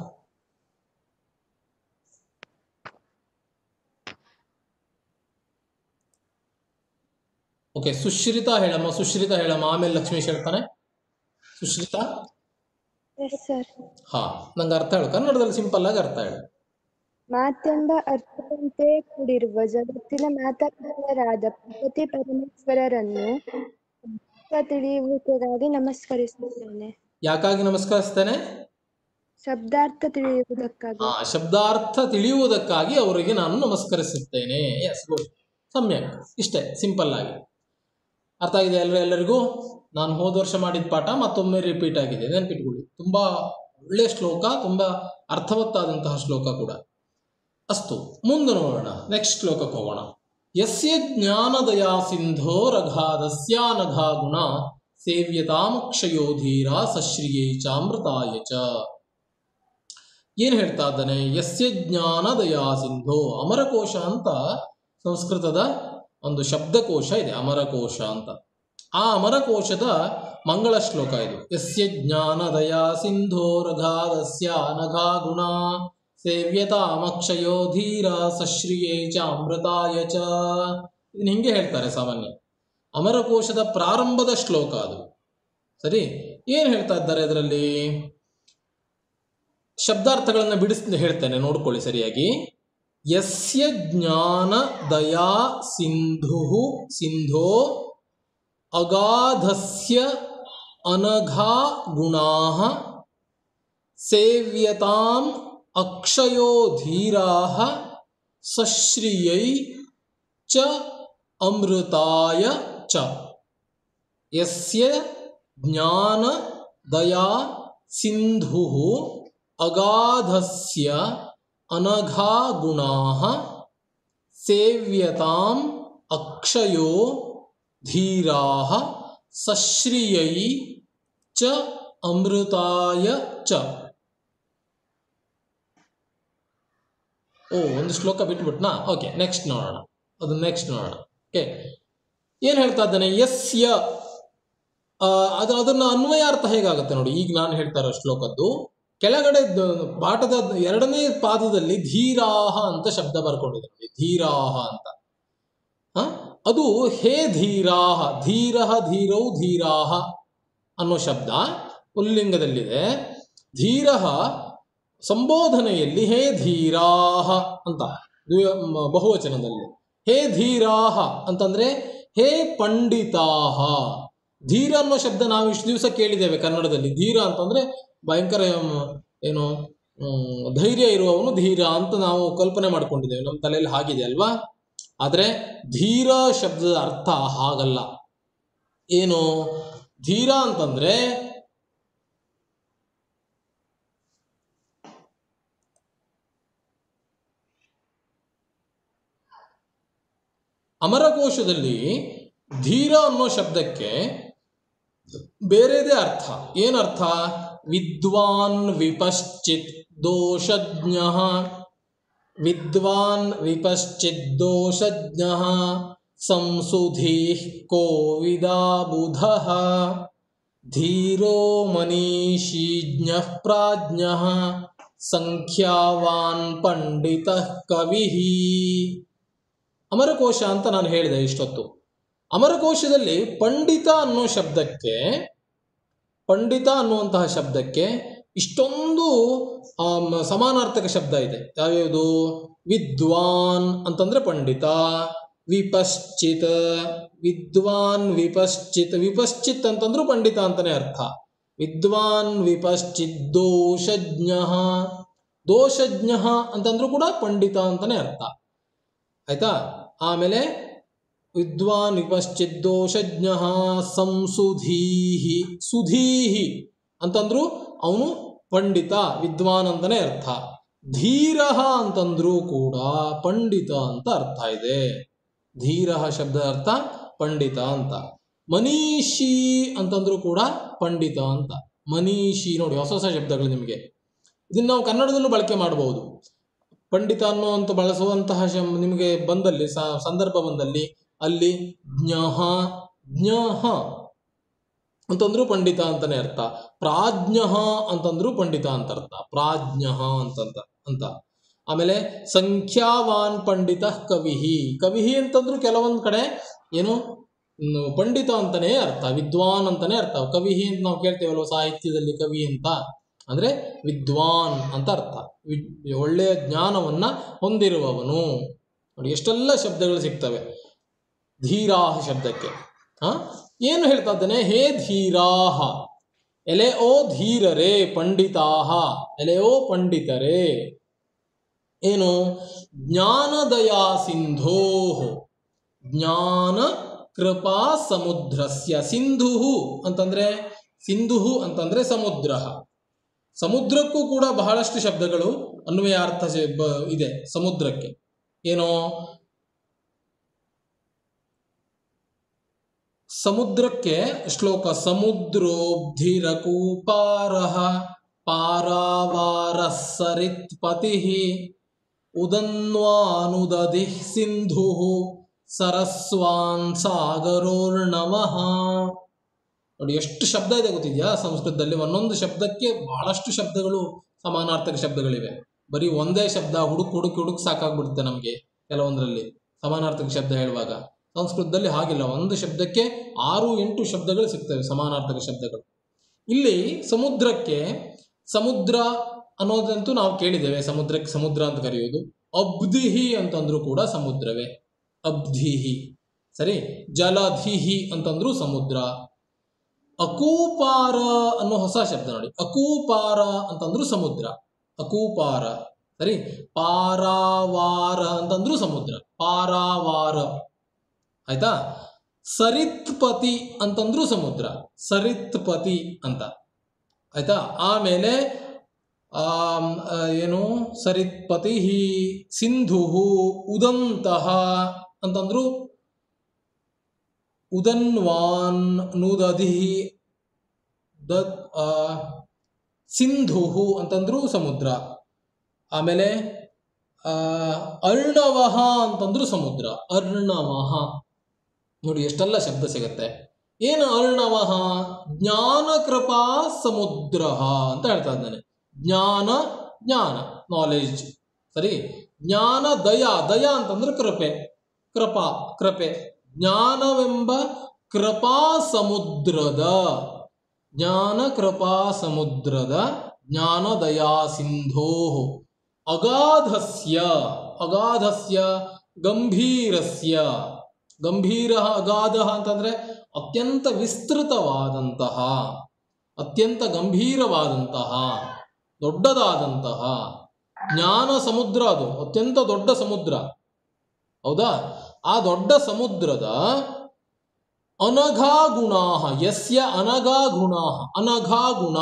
Speaker 1: ಓಕೆ ಸುಶ್ರಿತಾ ಹೇಳಮ್ಮ ಸುಶ್ರಿತಾ ಹೇಳಮ್ಮ ಆಮೇಲೆ ಲಕ್ಷ್ಮೀಶ್ ಹೇಳ್ತಾನೆ ಸುಶ್ರಿತಾ
Speaker 2: ಎಸ್ ಸರ್
Speaker 1: ಹಾ ನಂಗೆ ಅರ್ಥ ಹೇಳು ಕನ್ನಡದಲ್ಲಿ ಸಿಂಪಲ್ ಆಗಿ ಅರ್ಥ ಹೇಳು
Speaker 2: ಮಾತೆಂಬ ಅರ್ಥದಂತೆ ಕೂಡಿರುವ ಜಗತ್ತಿನ ಮಾತಾಡರಾದ ಪ್ರಕೃತಿ ಪರಮೇಶ್ವರರನ್ನು ಅರ್ಥ ತಿಳಿಯುವುದಕ್ಕಾಗಿ ನಮಸ್ಕರಿಸುತ್ತೇನೆ
Speaker 1: ಯಾಕಾಗಿ ನಮಸ್ಕರಿಸ್ತೇನೆ
Speaker 2: ಶಬ್ದಾರ್ಥ ತಿಳಿಯುವುದಕ್ಕಾಗಿ
Speaker 1: ಆ ಶಬ್ದಾರ್ಥ ತಿಳಿಯುವುದಕ್ಕಾಗಿ ಅವರಿಗೆ ನಾನು ನಮಸ್ಕರಿಸುತ್ತೇನೆ ಎಸ್ ಗುಡ್ ಸಮ್ಯಕ್ ಇಷ್ಟೇ ಸಿಂಪಲ್ ಆಗಿ ಅರ್ಥ ಆಗಿದೆ ಎಲ್ಲರೂ ಎಲ್ಲರಿಗೂ ನಾನು ಹೋದ ವರ್ಷ ಮಾಡಿದ ಪಾಠ ಮತ್ತೊಮ್ಮೆ ರಿಪೀಟ್ ಆಗಿದೆ ನೆನ್ಪಿಟ್ಕೊಳ್ಳಿ ತುಂಬಾ ಒಳ್ಳೆಯ ಶ್ಲೋಕ ತುಂಬಾ ಅರ್ಥವತ್ತಾದಂತಹ ಶ್ಲೋಕ ಕೂಡ ಅಸ್ತು ಮುಂದೆ ನೋಡೋಣ ನೆಕ್ಸ್ಟ್ ಶ್ಲೋಕಕ್ಕೆ ಹೋಗೋಣ ಯಸ್ಯ ಜ್ಞಾನದಯಾ ಸಿಂಧೋ ರಘಾದಸ್ಯಾನಘಾ ಗುಣ ಸೇವ್ಯತಾಂ ಕ್ಷಯೋಧೀರ ಸಶ್ರಿಯೇ ಚಾಮೃತಾಯ ಚ ಏನು ಹೇಳ್ತಾ ಇದ್ದಾನೆ ಯಸ್ಯ ಜ್ಞಾನದಯಾ ಸಿಂಧೋ ಅಮರಕೋಶ ಅಂತ ಸಂಸ್ಕೃತದ ಒಂದು ಶಬ್ದಕೋಶ ಇದೆ ಅಮರಕೋಶ ಅಂತ ಆ ಅಮರಕೋಶದ ಮಂಗಳ ಶ್ಲೋಕ ಇದು ಯಸ್ಯ ಜ್ಞಾನದಯಾ ಸಿಂಧೋ ರಘಾದಸ್ಯ ಅನಘಾ ಗುಣ ಸೇವ್ಯತಾಮಕ್ಷಯೋ ಧೀರ ಸಶ್ರಿಯೇ ಚ ಅಮೃತಾಯ ಚ ಇದನ್ನ ಹಿಂಗೆ ಹೇಳ್ತಾರೆ ಸಾಮಾನ್ಯ ಅಮರಕೋಶದ ಪ್ರಾರಂಭದ ಶ್ಲೋಕ ಅದು ಸರಿ ಏನು ಹೇಳ್ತಾ ಇದ್ದಾರೆ ಅದರಲ್ಲಿ ಶಬ್ದಾರ್ಥಗಳನ್ನು ಬಿಡಿಸ್ ಹೇಳ್ತೇನೆ ನೋಡ್ಕೊಳ್ಳಿ ಸರಿಯಾಗಿ ಯಸ್ಯ ಜ್ಞಾನ ದಯಾ ಸಿಂಧು ಸಿಂಧೋ ಅಗಾಧಸ್ಯ ಅನಘಾ ಗುಣಾ ಸೇವ್ಯತಾಂ ಅಕ್ಷಯೋ ಧೀರಾ ಸಶ್ರಿಯೈ ಚ ಅಮೃತಾಯ ಚ ಯಸ್ಯ ಜ್ಞಾನ ದಯಾ ಸಿಂಧು ಅಗಾಧಸ್ಯ ಅನಘಾ ಗುಣಾ ಸೇವ್ಯತಾಂ ಅಕ್ಷಯೋ ಧೀರಾ ಸಶ್ರಿಯೈ ಚ ಅಮೃತಾಯ ಚ ಓ ಒಂದು ಶ್ಲೋಕ ಬಿಟ್ಬಿಟ್ನಾ ಓಕೆ ನೆಕ್ಸ್ಟ್ ನೋಡೋಣ ಅದು ನೆಕ್ಸ್ಟ್ ನೋಡೋಣ ಓಕೆ ಏನು ಹೇಳ್ತಾ ಇದ್ದಾನೆ ಯಸ್ಯ ಆ, ಅದು ಅದನ್ನ ಅನ್ವಯಾರ್ಥ ಹೇಗಾಗುತ್ತೆ ನೋಡಿ ಈಗ ನಾನು ಹೇಳ್ತಾ ಇರೋ ಶ್ಲೋಕದ್ದು ಕೆಳಗಡೆ ದ- ಪಾಠದ ಎರಡನೇ ಪಾದದಲ್ಲಿ ಧೀರಾಹ ಅಂತ ಶಬ್ದ ಬರ್ಕೊಂಡಿದೆ ನೋಡಿ ಧೀರಾಹ ಅಂತ ಹ? ಅದು ಹೇ ಧೀರಾಹ ಧೀರಹ ಧೀರೌ ಧೀರಾಹ ಅನ್ನೋ ಶಬ್ದ ಪುಲ್ಲಿಂಗದಲ್ಲಿದೆ ಧೀರಹ ಸಂಬೋಧನೆಯಲ್ಲಿ ಹೇ ಧೀರಾಹ ಅಂತ ದ್ವಿ- ಮ- ಬಹುವಚನದಲ್ಲಿ ಹೇ ಧೀರಾಹ ಅಂತಂದ್ರೆ ಹೇ ಪಂಡಿತಾಹ ಧೀರ ಅನ್ನೋ ಶಬ್ದ ನಾವು ಇಷ್ಟು ದಿವಸ ಕೇಳಿದ್ದೇವೆ ಕನ್ನಡದಲ್ಲಿ ಧೀರ ಅಂತಂದ್ರೆ ಭಯಂಕರ ಮ್, ಏನು ಹ್ಮ್, ಧೈರ್ಯ ಇರುವವನು ಧೀರ ಅಂತ ನಾವು ಕಲ್ಪನೆ ಮಾಡ್ಕೊಂಡಿದ್ದೇವೆ ನಮ್ಮ ತಲೆಯಲ್ಲಿ ಹಾಗಿದೆ ಅಲ್ವಾ ಆದರೆ ಧೀರ ಶಬ್ದದ ಅರ್ಥ ಹಾಗಲ್ಲ ಏನು ಧೀರ ಅಂತಂದ್ರೆ ಅಮರಕೋಶದಲ್ಲಿ ಧೀರ ಅನ್ನೋ ಶಬ್ದಕ್ಕೆ ಬೇರೆದೇ ಅರ್ಥ ಏನರ್ಥ ವಿದ್ವಾನ್ ವಿಪಶ್ಚಿತ್ ದೋಷಜ್ಞ ವಿದ್ವಾನ್ ವಿಪಶ್ಚಿತ್ ದೋಷಜ್ಞ ಸಂಸುಧಿ ಕೋವಿದಾ ಬುಧ ಧೀರೋ ಮನೀಷೀಜ್ಞ ಪ್ರಾಜ್ಞ ಸಂಖ್ಯಾವಾನ್ ಪಂಡಿತ ಕವಿ ಅಮರಕೋಶ ಅಂತ ನಾನು ಹೇಳಿದೆ ಇಷ್ಟೊತ್ತು ಅಮರಕೋಶದಲ್ಲಿ ಪಂಡಿತ ಅನ್ನೋ ಶಬ್ದಕ್ಕೆ ಪಂಡಿತ ಅನ್ನುವಂತಹ ಶಬ್ದಕ್ಕೆ ಇಷ್ಟೊಂದು ಆಮ್, ಸಮಾನಾರ್ಥಕ ಶಬ್ದ ಇದೆ ಯಾವ್ಯಾವುದು ವಿದ್ವಾನ್ ಅಂತಂದ್ರೆ ಪಂಡಿತ ವಿಪಶ್ಚಿತ್ ವಿದ್ವಾನ್ ವಿಪಶ್ಚಿತ್ ವಿಪಶ್ಚಿತ್ ಅಂತಂದ್ರೂ ಪಂಡಿತ ಅಂತಾನೆ ಅರ್ಥ ವಿದ್ವಾನ್ ವಿಪಶ್ಚಿತ್ ದೋಷಜ್ಞ ದೋಷಜ್ಞ ಅಂತಂದ್ರೂ ಕೂಡ ಪಂಡಿತ ಅಂತಾನೆ ಅರ್ಥ ಆಯ್ತಾ ಆಮೇಲೆ ವಿದ್ವಾನ್ ವಿಪಶ್ಚಿತ್ ದೋಷಜ್ಞ ಸಂಸುಧೀಹಿ ಸುಧೀಹಿ ಅಂತಂದ್ರು ಅವನು ಪಂಡಿತ ವಿದ್ವಾನ್ ಅಂತಾನೆ ಅರ್ಥ ಧೀರ ಅಂತಂದ್ರೂ ಕೂಡ ಪಂಡಿತ ಅಂತ ಅರ್ಥ ಇದೆ ಧೀರ ಶಬ್ದ ಅರ್ಥ ಪಂಡಿತ ಅಂತ ಮನೀಷಿ ಅಂತಂದ್ರೂ ಕೂಡ ಪಂಡಿತ ಅಂತ ಮನೀಷಿ ನೋಡಿ ಹೊಸ ಹೊಸ ಶಬ್ದಗಳು ನಿಮಗೆ ಇದನ್ನ ನಾವು ಕನ್ನಡದಲ್ಲೂ ಬಳಕೆ ಮಾಡಬಹುದು ಪಂಡಿತ ಅನ್ನುವಂತ ಬಳಸುವಂತಹ ಶಂ ನಿಮಗೆ ಬಂದಲ್ಲಿ ಸ- ಸಂದರ್ಭ ಬಂದಲ್ಲಿ ಅಲ್ಲಿ ಜ್ಞಃ ಜ್ಞಃ ಅಂತಂದ್ರೂ ಪಂಡಿತ ಅಂತಾನೆ ಅರ್ಥ ಪ್ರಾಜ್ಞ ಅಂತಂದ್ರೂ ಪಂಡಿತ ಅಂತ ಅರ್ಥ ಪ್ರಾಜ್ಞ ಅಂತಂತ ಅಂತ ಆಮೇಲೆ ಸಂಖ್ಯಾವಾನ್ ಪಂಡಿತ ಕವಿಹಿ ಕವಿಹಿ ಅಂತಂದ್ರೂ ಕೆಲವೊಂದು ಕಡೆ ಏನು ಮ್, ಪಂಡಿತ ಅಂತಾನೆ ಅರ್ಥ ವಿದ್ವಾನ್ ಅಂತಾನೆ ಅರ್ಥ ಕವಿಹಿ ಅಂತ ನಾವು ಕೇಳ್ತೇವಲ್ವ ಸಾಹಿತ್ಯದಲ್ಲಿ ಕವಿ ಅಂತ ಅಂದ್ರೆ ವಿದ್ವಾನ್ ಅಂತ ಅರ್ಥ ವಿ- ಒಳ್ಳೆಯ ಜ್ಞಾನವನ್ನ ಹೊಂದಿರುವವನು ನೋಡಿ ಎಷ್ಟೆಲ್ಲ ಶಬ್ದಗಳು ಸಿಗ್ತವೆ ಧೀರಾಹ ಶಬ್ದಕ್ಕೆ ಹಾ ಏನು ಹೇಳ್ತಾ ಇದ್ದಾನೆ ಹೇ ಧೀರಾಹ ಎಲೆ ಓ ಧೀರರೇ ಪಂಡಿತಾಹ ಎಲೆ ಓ ಪಂಡಿತರೇ ಏನು ಜ್ಞಾನದಯಾ ಸಿಂಧೋ ಜ್ಞಾನ ಕೃಪಾ ಸಮುದ್ರಸ್ಯ ಸಿಂಧು ಅಂತಂದ್ರೆ ಸಿಂಧು ಅಂತಂದ್ರೆ ಸಮುದ್ರ ಸಮುದ್ರಕ್ಕೂ ಕೂಡ ಬಹಳಷ್ಟು ಶಬ್ದಗಳು ಅನ್ವಯಾರ್ಥ ಶೆ- ಬ- ಇದೆ ಸಮುದ್ರಕ್ಕೆ ಏನೋ ಸಮುದ್ರಕ್ಕೆ ಶ್ಲೋಕ ಸಮುದ್ರೋಬ್ಧಿರಕೂಪಾರಃ ಪಾರಾವಾರ ಸರಿತ್ಪತಿ ಉದನ್ವಾನುದಧಿ ಸಿಂಧು ಸರಸ್ವಾನ್ ಸಾಗರೋರ್ಣವಃ ನೋಡಿ ಎಷ್ಟು ಶಬ್ದ ಇದೆ ಗೊತ್ತಿದೆಯಾ ಸಂಸ್ಕೃತದಲ್ಲಿ ಒಂದೊಂದು ಶಬ್ದಕ್ಕೆ ಬಹಳಷ್ಟು ಶಬ್ದಗಳು ಸಮಾನಾರ್ಥಕ ಶಬ್ದಗಳಿವೆ ಬರೀ ಒಂದೇ ಶಬ್ದ ಹುಡುಕ್ ಹುಡುಕ್ ಹುಡುಕ್ ಸಾಕಾಗ್ಬಿಡುತ್ತೆ ನಮಗೆ ಕೆಲವೊಂದರಲ್ಲಿ ಸಮಾನಾರ್ಥಕ ಶಬ್ದ ಹೇಳುವಾಗ ಸಂಸ್ಕೃತದಲ್ಲಿ ಹಾಗಿಲ್ಲ ಒಂದು ಶಬ್ದಕ್ಕೆ ಆರು ಎಂಟು ಶಬ್ದಗಳು ಸಿಗ್ತವೆ ಸಮಾನಾರ್ಥಕ ಶಬ್ದಗಳು ಇಲ್ಲಿ ಸಮುದ್ರಕ್ಕೆ ಸಮುದ್ರ ಅನ್ನೋದಂತೂ ನಾವು ಕೇಳಿದ್ದೇವೆ ಸಮುದ್ರಕ್ಕೆ ಸಮುದ್ರ ಅಂತ ಕರೆಯೋದು ಅಬ್ಧಿಹಿ ಅಂತಂದ್ರೂ ಕೂಡ ಸಮುದ್ರವೇ ಅಬ್ಧಿಹಿ ಸರಿ ಜಲಧಿಹಿ ಅಂತಂದ್ರೂ ಸಮುದ್ರ ಅಕೂಪಾರ ಅನ್ನೋ ಹೊಸ ಶಬ್ದ ನೋಡಿ ಅಕೂಪಾರ ಅಂತಂದ್ರೂ ಸಮುದ್ರ ಅಕೂಪಾರ ಸರಿ ಪಾರಾವಾರ ಅಂತಂದ್ರೂ ಸಮುದ್ರ ಪಾರಾವಾರ ಆಯ್ತಾ ಸರಿತ್ಪತಿ ಅಂತಂದ್ರೂ ಸಮುದ್ರ ಸರಿತ್ಪತಿ ಅಂತ ಆಯ್ತಾ ಆಮೇಲೆ ಆಮ್, ಆ, ಏನು ಸರಿತ್ಪತಿ ಸಿಂಧು ಉದಂತಹ ಅಂತಂದ್ರು ಉದನ್ವಾನ್ ನುದಧಿ ದ ಆ, ಸಿಂಧು ಅಂತಂದ್ರು ಸಮುದ್ರ ಆಮೇಲೆ ಆ, ಅರ್ಣವಹ ಅಂತಂದ್ರು ಸಮುದ್ರ ಅರ್ಣವಹ ನೋಡಿ ಎಷ್ಟೆಲ್ಲ ಶಬ್ದ ಸಿಗತ್ತೆ ಏನು ಅರ್ಣವಹ ಜ್ಞಾನ ಕೃಪಾ ಸಮುದ್ರ ಅಂತ ಹೇಳ್ತಾ ಇದ್ದಾನೆ ಜ್ಞಾನ ಜ್ಞಾನ ನಾಲೆಜ್ ಸರಿ ಜ್ಞಾನ ದಯ ದಯ ಅಂತಂದ್ರೆ ಕೃಪೆ ಕೃಪಾ ಕೃಪೆ ಜ್ಞಾನವೆಂಬ ಕೃಪಾ ಸಮುದ್ರದ ಜ್ಞಾನ ಕೃಪಾ ಸಮುದ್ರದ ಜ್ಞಾನ ದಯಾ ಸಿಂಧೋ ಅಗಾಧಸ್ಯ ಅಗಾಧಸ್ಯ ಗಂಭೀರಸ್ಯ ಗಂಭೀರ ಅಗಾಧ ಅಂತಂದ್ರೆ ಅತ್ಯಂತ ವಿಸ್ತೃತವಾದಂತಹ ಅತ್ಯಂತ ಗಂಭೀರವಾದಂತಹ ದೊಡ್ಡದಾದಂತಹ ಜ್ಞಾನ ಸಮುದ್ರ ಅದು ಅತ್ಯಂತ ದೊಡ್ಡ ಸಮುದ್ರ ಹೌದಾ ಆ ದೊಡ್ಡ ಸಮುದ್ರದ ಅನಘಾ ಗುಣಾ ಯಸ್ಯ ಅನಘಾ ಗುಣಾ ಅನಘಾ ಗುಣ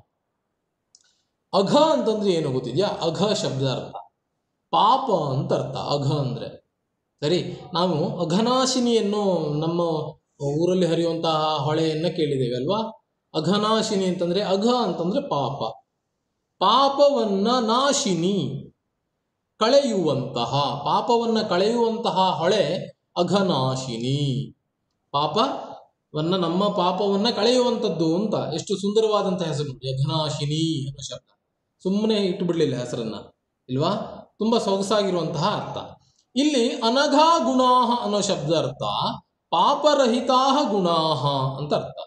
Speaker 1: ಅಘ ಅಂತಂದ್ರೆ ಏನು ಗೊತ್ತಿದ್ಯಾ ಅಘ ಶಬ್ದ ಅರ್ಥ ಪಾಪ ಅಂತ ಅರ್ಥ ಅಘ ಅಂದ್ರೆ ಸರಿ ನಾವು ಅಘನಾಶಿನಿಯನ್ನು ನಮ್ಮ ಊರಲ್ಲಿ ಹರಿಯುವಂತಹ ಹೊಳೆಯನ್ನ ಕೇಳಿದ್ದೇವೆ ಅಲ್ವಾ ಅಘನಾಶಿನಿ ಅಂತಂದ್ರೆ ಅಘ ಅಂತಂದ್ರೆ ಪಾಪ ಪಾಪವನ್ನ ನಾಶಿನಿ ಕಳೆಯುವಂತಹ ಪಾಪವನ್ನ ಕಳೆಯುವಂತಹ ಹೊಳೆ ಅಘನಾಶಿನಿ ಪಾಪವನ್ನ ನಮ್ಮ ಪಾಪವನ್ನ ಕಳೆಯುವಂಥದ್ದು ಅಂತ ಎಷ್ಟು ಸುಂದರವಾದಂತಹ ಹೆಸರು ನೋಡಿ ಅಘನಾಶಿನಿ ಅನ್ನೋ ಶಬ್ದ ಸುಮ್ಮನೆ ಇಟ್ಟು ಬಿಡ್ಲಿಲ್ಲ ಹೆಸರನ್ನ ಇಲ್ವಾ ತುಂಬಾ ಸೊಗಸಾಗಿರುವಂತಹ ಅರ್ಥ ಇಲ್ಲಿ ಅನಘಾ ಗುಣಾಹ ಅನ್ನೋ ಶಬ್ದ ಅರ್ಥ ಪಾಪರಹಿತಾಹ ಗುಣಾಹ ಅಂತ ಅರ್ಥ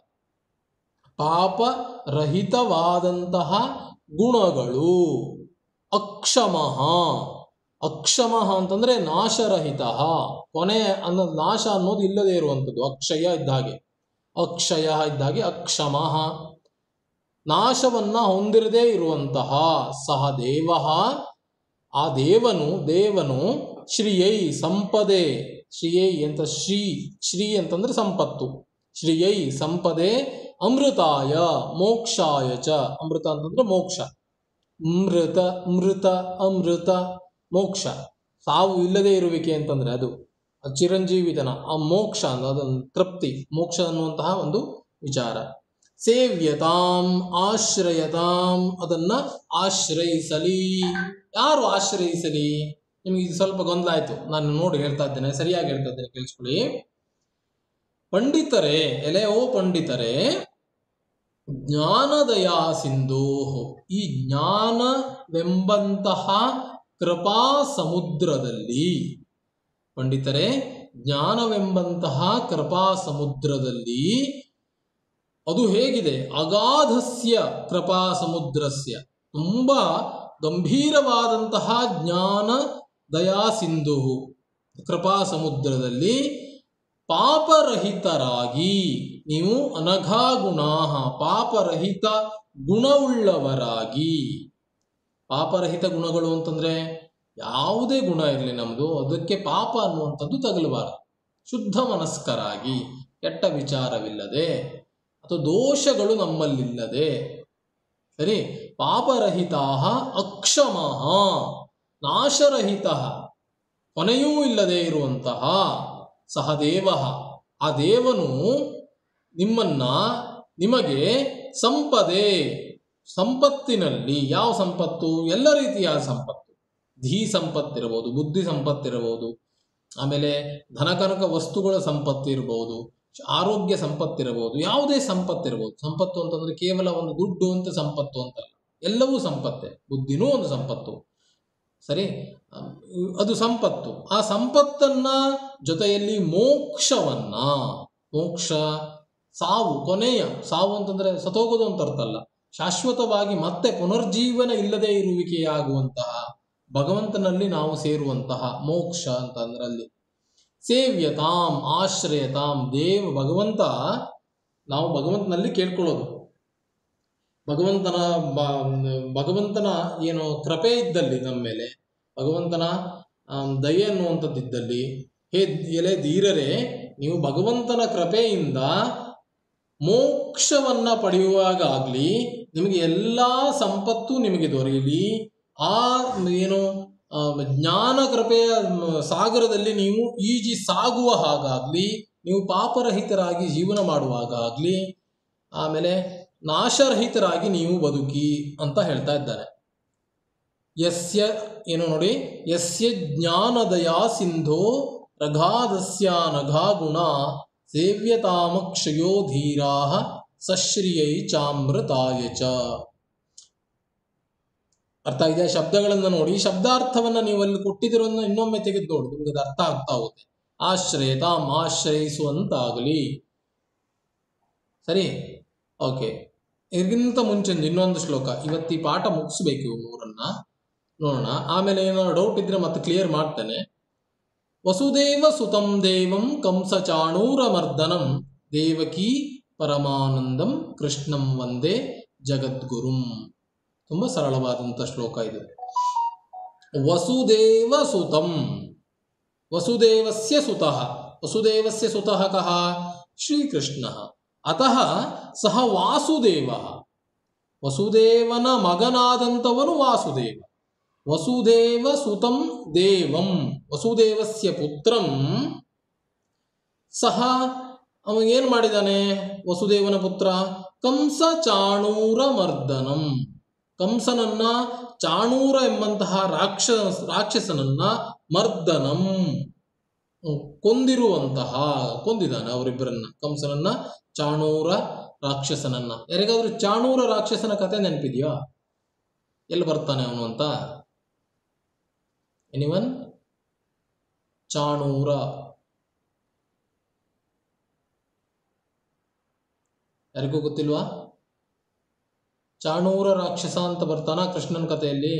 Speaker 1: ಪಾಪರಹಿತವಾದಂತಹ ಗುಣಗಳು ಅಕ್ಷಮಃ ಅಕ್ಷಮಃ ಅಂತಂದ್ರೆ ನಾಶರಹಿತ ಕೊನೆ ಅನ್ನೋ ನಾಶ ಅನ್ನೋದು ಇಲ್ಲದೆ ಇರುವಂಥದ್ದು ಅಕ್ಷಯ ಇದ್ದ ಹಾಗೆ ಅಕ್ಷಯ ಇದ್ದ ಹಾಗೆ ಅಕ್ಷಮಃ ನಾಶವನ್ನ ಹೊಂದಿರದೇ ಇರುವಂತಹ ಸಹ ದೇವ ಆ ದೇವನು ದೇವನು ಶ್ರೀಯೈ ಸಂಪದೆ ಶ್ರೀಯೈ ಅಂತ ಶ್ರೀ ಶ್ರೀ ಅಂತಂದ್ರೆ ಸಂಪತ್ತು ಶ್ರೀಯೈ ಸಂಪದೆ ಅಮೃತಾಯ ಮೋಕ್ಷಾಯ ಚ ಅಮೃತ ಅಂತಂದ್ರೆ ಮೋಕ್ಷ ಮೃತ ಮೃತ ಅಮೃತ ಮೋಕ್ಷ ಸಾವು ಇಲ್ಲದೆ ಇರುವಿಕೆ ಅಂತಂದ್ರೆ ಅದು ಆ ಚಿರಂಜೀವಿತನ ಆ ಮೋಕ್ಷ ಅಂತ ಅದೊಂದು ತೃಪ್ತಿ ಮೋಕ್ಷ ಅನ್ನುವಂತಹ ಒಂದು ವಿಚಾರ ಸೇವ್ಯತಾಂ ಆಶ್ರಯತಾಂ ಅದನ್ನ ಆಶ್ರಯಿಸಲಿ ಯಾರು ಆಶ್ರಯಿಸಲಿ ನಿಮಗೆ ಇದು ಸ್ವಲ್ಪ ಗೊಂದಲ ಆಯ್ತು ನಾನು ನೋಡಿ ಹೇಳ್ತಾ ಇದ್ದೇನೆ ಸರಿಯಾಗಿ ಹೇಳ್ತಾ ಇದ್ದೇನೆ ಕೇಳಿಸ್ಕೊಳ್ಳಿ ಪಂಡಿತರೇ ಎಲೆ ಓ ಪಂಡಿತರೇ ಜ್ಞಾನದಯಾ ಸಿಂಧು ಈ ಜ್ಞಾನವೆಂಬಂತಹ ಕೃಪಾ ಸಮುದ್ರದಲ್ಲಿ ಪಂಡಿತರೇ ಜ್ಞಾನವೆಂಬಂತಹ ಕೃಪಾ ಸಮುದ್ರದಲ್ಲಿ ಅದು ಹೇಗಿದೆ ಅಗಾಧಸ್ಯ ಕೃಪಾ ಸಮುದ್ರಸ್ಯ ತುಂಬಾ ಗಂಭೀರವಾದಂತಹ ಜ್ಞಾನ ದಯಾ ಸಿಂಧು ಕೃಪಾ ಸಮುದ್ರದಲ್ಲಿ ಪಾಪರಹಿತರಾಗಿ ನೀವು ಅನಘಾಗುಣಾ ಪಾಪರಹಿತ ಗುಣವುಳ್ಳವರಾಗಿ ಪಾಪರಹಿತ ಗುಣಗಳು ಅಂತಂದ್ರೆ ಯಾವುದೇ ಗುಣ ಇರಲಿ ನಮ್ಮದು ಅದಕ್ಕೆ ಪಾಪ ಅನ್ನುವಂಥದ್ದು ತಗಲಬಾರದು ಶುದ್ಧ ಮನಸ್ಕರಾಗಿ ಕೆಟ್ಟ ವಿಚಾರವಿಲ್ಲದೆ ಅಥವಾ ದೋಷಗಳು ನಮ್ಮಲ್ಲಿಲ್ಲದೆ ಸರಿ ಪಾಪರಹಿತಾ ಅಕ್ಷಮಃ ನಾಶರಹಿತ ಕೊನೆಯೂ ಇಲ್ಲದೆ ಇರುವಂತಹ ಸಹ ದೇವ ಆ ದೇವನು ನಿಮ್ಮನ್ನ ನಿಮಗೆ ಸಂಪದೆ ಸಂಪತ್ತಿನಲ್ಲಿ ಯಾವ ಸಂಪತ್ತು ಎಲ್ಲ ರೀತಿಯ ಸಂಪತ್ತು ಧೀ ಸಂಪತ್ತಿರಬಹುದು ಬುದ್ಧಿ ಸಂಪತ್ತಿರಬಹುದು ಆಮೇಲೆ ಧನಕನಕ ವಸ್ತುಗಳ ಸಂಪತ್ತು ಇರಬಹುದು ಆರೋಗ್ಯ ಸಂಪತ್ತಿರಬಹುದು ಯಾವುದೇ ಸಂಪತ್ತಿರಬಹುದು ಸಂಪತ್ತು ಅಂತಂದ್ರೆ ಕೇವಲ ಒಂದು ದುಡ್ಡು ಅಂತ ಸಂಪತ್ತು ಅಂತಲ್ಲ ಎಲ್ಲವೂ ಸಂಪತ್ತೆ ಬುದ್ಧಿನೂ ಒಂದು ಸಂಪತ್ತು ಸರಿ ಅಹ್, ಅದು ಸಂಪತ್ತು ಆ ಸಂಪತ್ತನ್ನ ಜೊತೆಯಲ್ಲಿ ಮೋಕ್ಷವನ್ನ ಮೋಕ್ಷ ಸಾವು ಕೊನೆಯ ಸಾವು ಅಂತಂದ್ರೆ ಸತೋಗೋದು ಅಂತ ಅರ್ಥ ಅಲ್ಲ ಶಾಶ್ವತವಾಗಿ ಮತ್ತೆ ಪುನರ್ಜೀವನ ಇಲ್ಲದೆ ಇರುವಿಕೆಯಾಗುವಂತಹ ಭಗವಂತನಲ್ಲಿ ನಾವು ಸೇರುವಂತಹ ಮೋಕ್ಷ ಅಂತ ಅಂದ್ರೆ ಅಲ್ಲಿ ಸೇವ್ಯತಾಂ ಆಶ್ರಯತಾಂ ದೇವ ಭಗವಂತ ನಾವು ಭಗವಂತನಲ್ಲಿ ಕೇಳ್ಕೊಳ್ಳೋದು ಭಗವಂತನ ಬ- ಭಗವಂತನ ಏನು ಕೃಪೆ ಇದ್ದಲ್ಲಿ ನಮ್ಮ ಮೇಲೆ ಭಗವಂತನ ಆಮ್, ದಯೆ ಅನ್ನುವಂಥದ್ದಿದ್ದಲ್ಲಿ ಹೇ ಎಲೆ ಧೀರರೇ ನೀವು ಭಗವಂತನ ಕೃಪೆಯಿಂದ ಮೋಕ್ಷವನ್ನ ಪಡೆಯುವಾಗಲಿ ನಿಮಗೆ ಎಲ್ಲಾ ಸಂಪತ್ತು ನಿಮಗೆ ದೊರೆಯಲಿ ಆ ಏನು ಆ, ಜ್ಞಾನ ಕೃಪೆಯ ಮ್, ಸಾಗರದಲ್ಲಿ ನೀವು ಈಜಿ ಸಾಗುವ ಹಾಗಾಗ್ಲಿ ನೀವು ಪಾಪರಹಿತರಾಗಿ ಜೀವನ ಮಾಡುವಾಗಲಿ ಆಮೇಲೆ ನಾಶರಹಿತರಾಗಿ ನೀವು ಬದುಕಿ ಅಂತ ಹೇಳ್ತಾ ಇದ್ದಾರೆ ಯಸ್ಯ ಏನು ನೋಡಿ ಯಸ್ಯ ಜ್ಞಾನದಯಾ ಸಿಂಧೋ ರಘಾದಸ್ಯ ನಘಾ ಗುಣ ಸೇವ್ಯತಾಮಕ್ಷಯೋ ಧೀರಾ ಸಶ್ರಿಯೈ ಚಾಮೃತಾಯ ಚ ಅರ್ಥ ಇದೆ ಶಬ್ದಗಳನ್ನು ನೋಡಿ ಶಬ್ದಾರ್ಥವನ್ನ ನೀವು ಅಲ್ಲಿ ಕೊಟ್ಟಿದಿರೋದನ್ನ ಇನ್ನೊಮ್ಮೆ ತೆಗೆದು ನೋಡಿ ನಿಮ್ಗೆ ಅದು ಅರ್ಥ ಆಗ್ತಾ ಹೋಗುತ್ತೆ ಆಶ್ರಯತಾಂ ಆಶ್ರಯಿಸುವಂತಾಗಲಿ ಸರಿ ಓಕೆ ಇದಕ್ಕಿಂತ ಮುಂಚೆ ಇನ್ನೊಂದು ಶ್ಲೋಕ ಇವತ್ತು ಈ ಪಾಠ ಮುಗಿಸ್ಬೇಕು ಇವು ಮೂರನ್ನ ನೋಡೋಣ ಆಮೇಲೆ ಏನಾದ್ರು ಡೌಟ್ ಇದ್ರೆ ಮತ್ತೆ ಕ್ಲಿಯರ್ ಮಾಡ್ತೇನೆ ವಸುದೇವ ಸುತಂ ದೇವಂ ಕಂಸ ಚಾಣೂರಮರ್ದನಂ ದೇವಕಿ ಪರಮಾನಂದಂ ಕೃಷ್ಣಂ ವಂದೇ ಜಗದ್ಗುರುಂ ತುಂಬ ಸರಳವಾದಂಥ ಶ್ಲೋಕ ಇದು ವಸುದೇವ ಸುತಂ ವಸುದೇವಸ್ಯ ಸುತಃ ವಸುದೇವಸ್ಯ ಸುತಃ ಕಃ ಶ್ರೀಕೃಷ್ಣಃ ಅತಃ ಸಹ ವಾಸುದೇವ ವಸುದೇವನ ಮಗನಾದಂಥವನು ವಾಸುದೇವ ವಸುದೇವ ಸುತಂ ದೇವಂ ವಸುದೇವಸ್ಯ ಪುತ್ರಂ ಸಹ ಅವ ಏನು ಮಾಡಿದಾನೆ ವಸುದೇವನ ಪುತ್ರ ಕಂಸ ಚಾಣೂರ ಮರ್ದನಂ ಕಂಸನನ್ನ ಚಾಣೂರ ಎಂಬಂತಹ ರಾಕ್ಷ ರಾಕ್ಷಸನನ್ನ ಮರ್ದನಂ ಹ್ಮ್, ಕೊಂದಿರುವಂತಹ ಕೊಂದಿದ್ದಾನೆ ಅವರಿಬ್ಬರನ್ನ ಕಂಸನನ್ನ ಚಾಣೂರ ರಾಕ್ಷಸನನ್ನ ಯಾರಿಗಾದ್ರೂ ಚಾಣೂರ ರಾಕ್ಷಸನ ಕತೆ ನೆನಪಿದೆಯಾ ಎಲ್ಲಿ ಬರ್ತಾನೆ ಅವನು ಅಂತ ಎನಿವನ್ ಚಾಣೂರ ಯಾರಿಗೂ ಗೊತ್ತಿಲ್ವಾ ಚಾಣೂರ ರಾಕ್ಷಸ ಅಂತ ಬರ್ತಾನ ಕೃಷ್ಣನ ಕಥೆಯಲ್ಲಿ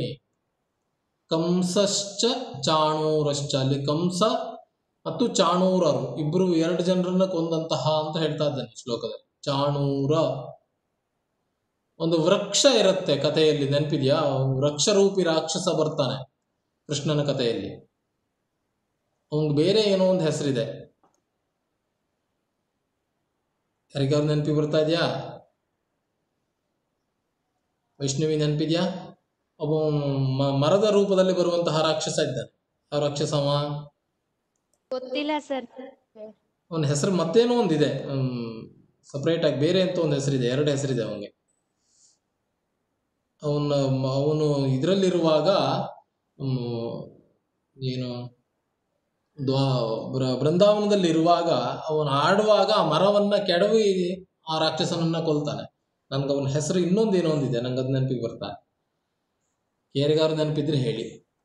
Speaker 1: ಕಂಸಶ್ಚ ಚಾಣೂರಶ್ಚ ಅಲ್ಲಿ ಕಂಸ ಮತ್ತು ಚಾಣೂರರು ಇಬ್ಬರು ಎರಡು ಜನರನ್ನ ಕೊಂದಂತಹ ಅಂತ ಹೇಳ್ತಾ ಇದ್ದಾನೆ ಈ ಶ್ಲೋಕದಲ್ಲಿ ಚಾಣೂರ ಒಂದು ವೃಕ್ಷ ಇರುತ್ತೆ ಕಥೆಯಲ್ಲಿ ನೆನಪಿದ್ಯಾ ವೃಕ್ಷರೂಪಿ ರಾಕ್ಷಸ ಬರ್ತಾನೆ ಕೃಷ್ಣನ ಕಥೆಯಲ್ಲಿ ಅವನಿಗೆ ಬೇರೆ ಏನೋ ಒಂದು ಹೆಸರಿದೆ ಯಾರಿಗಾದ್ರು ನೆನಪಿ ಬರ್ತಾ ಇದೆಯಾ ವೈಷ್ಣವಿ ನೆನಪಿದ್ಯಾ ಒಬ್ಬ ಮ- ಮರದ ರೂಪದಲ್ಲಿ ಬರುವಂತಹ ರಾಕ್ಷಸ ಇದ್ದಾನೆ ಆ ರಾಕ್ಷಸವ
Speaker 2: ಗೊತ್ತಿಲ್ಲ ಸರ್
Speaker 1: ಅವನ ಹೆಸರು ಮತ್ತೇನೋ ಒಂದಿದೆ ಸಪ್ರೇಟ್ ಆಗಿ ಬೇರೆ ಅಂತ ಒಂದು ಹೆಸರಿದೆ ಎರಡು ಹೆಸರಿದೆ ಅವನಿಗೆ ಅವನ ಅವನು ಇದರಲ್ಲಿರುವಾಗ ಏನು ದ್ವಾ ಬೃ- ಬೃಂದಾವನದಲ್ಲಿರುವಾಗ ಅವನು ಆಡುವಾಗ ಆ ಮರವನ್ನ ಕೆಡವಿ ಆ ರಾಕ್ಷಸನನ್ನ ಕೊಲ್ತಾನೆ ನನ್ಗೆ ಅವನ ಹೆಸರು ಇನ್ನೊಂದು ಏನೋ ಒಂದಿದೆ ನಂಗೆ ಅದು ನೆನಪಿಗೆ ಬರ್ತಾ ಯಾರಿಗಾರು ನೆನಪಿದ್ರೆ ಹೇಳಿ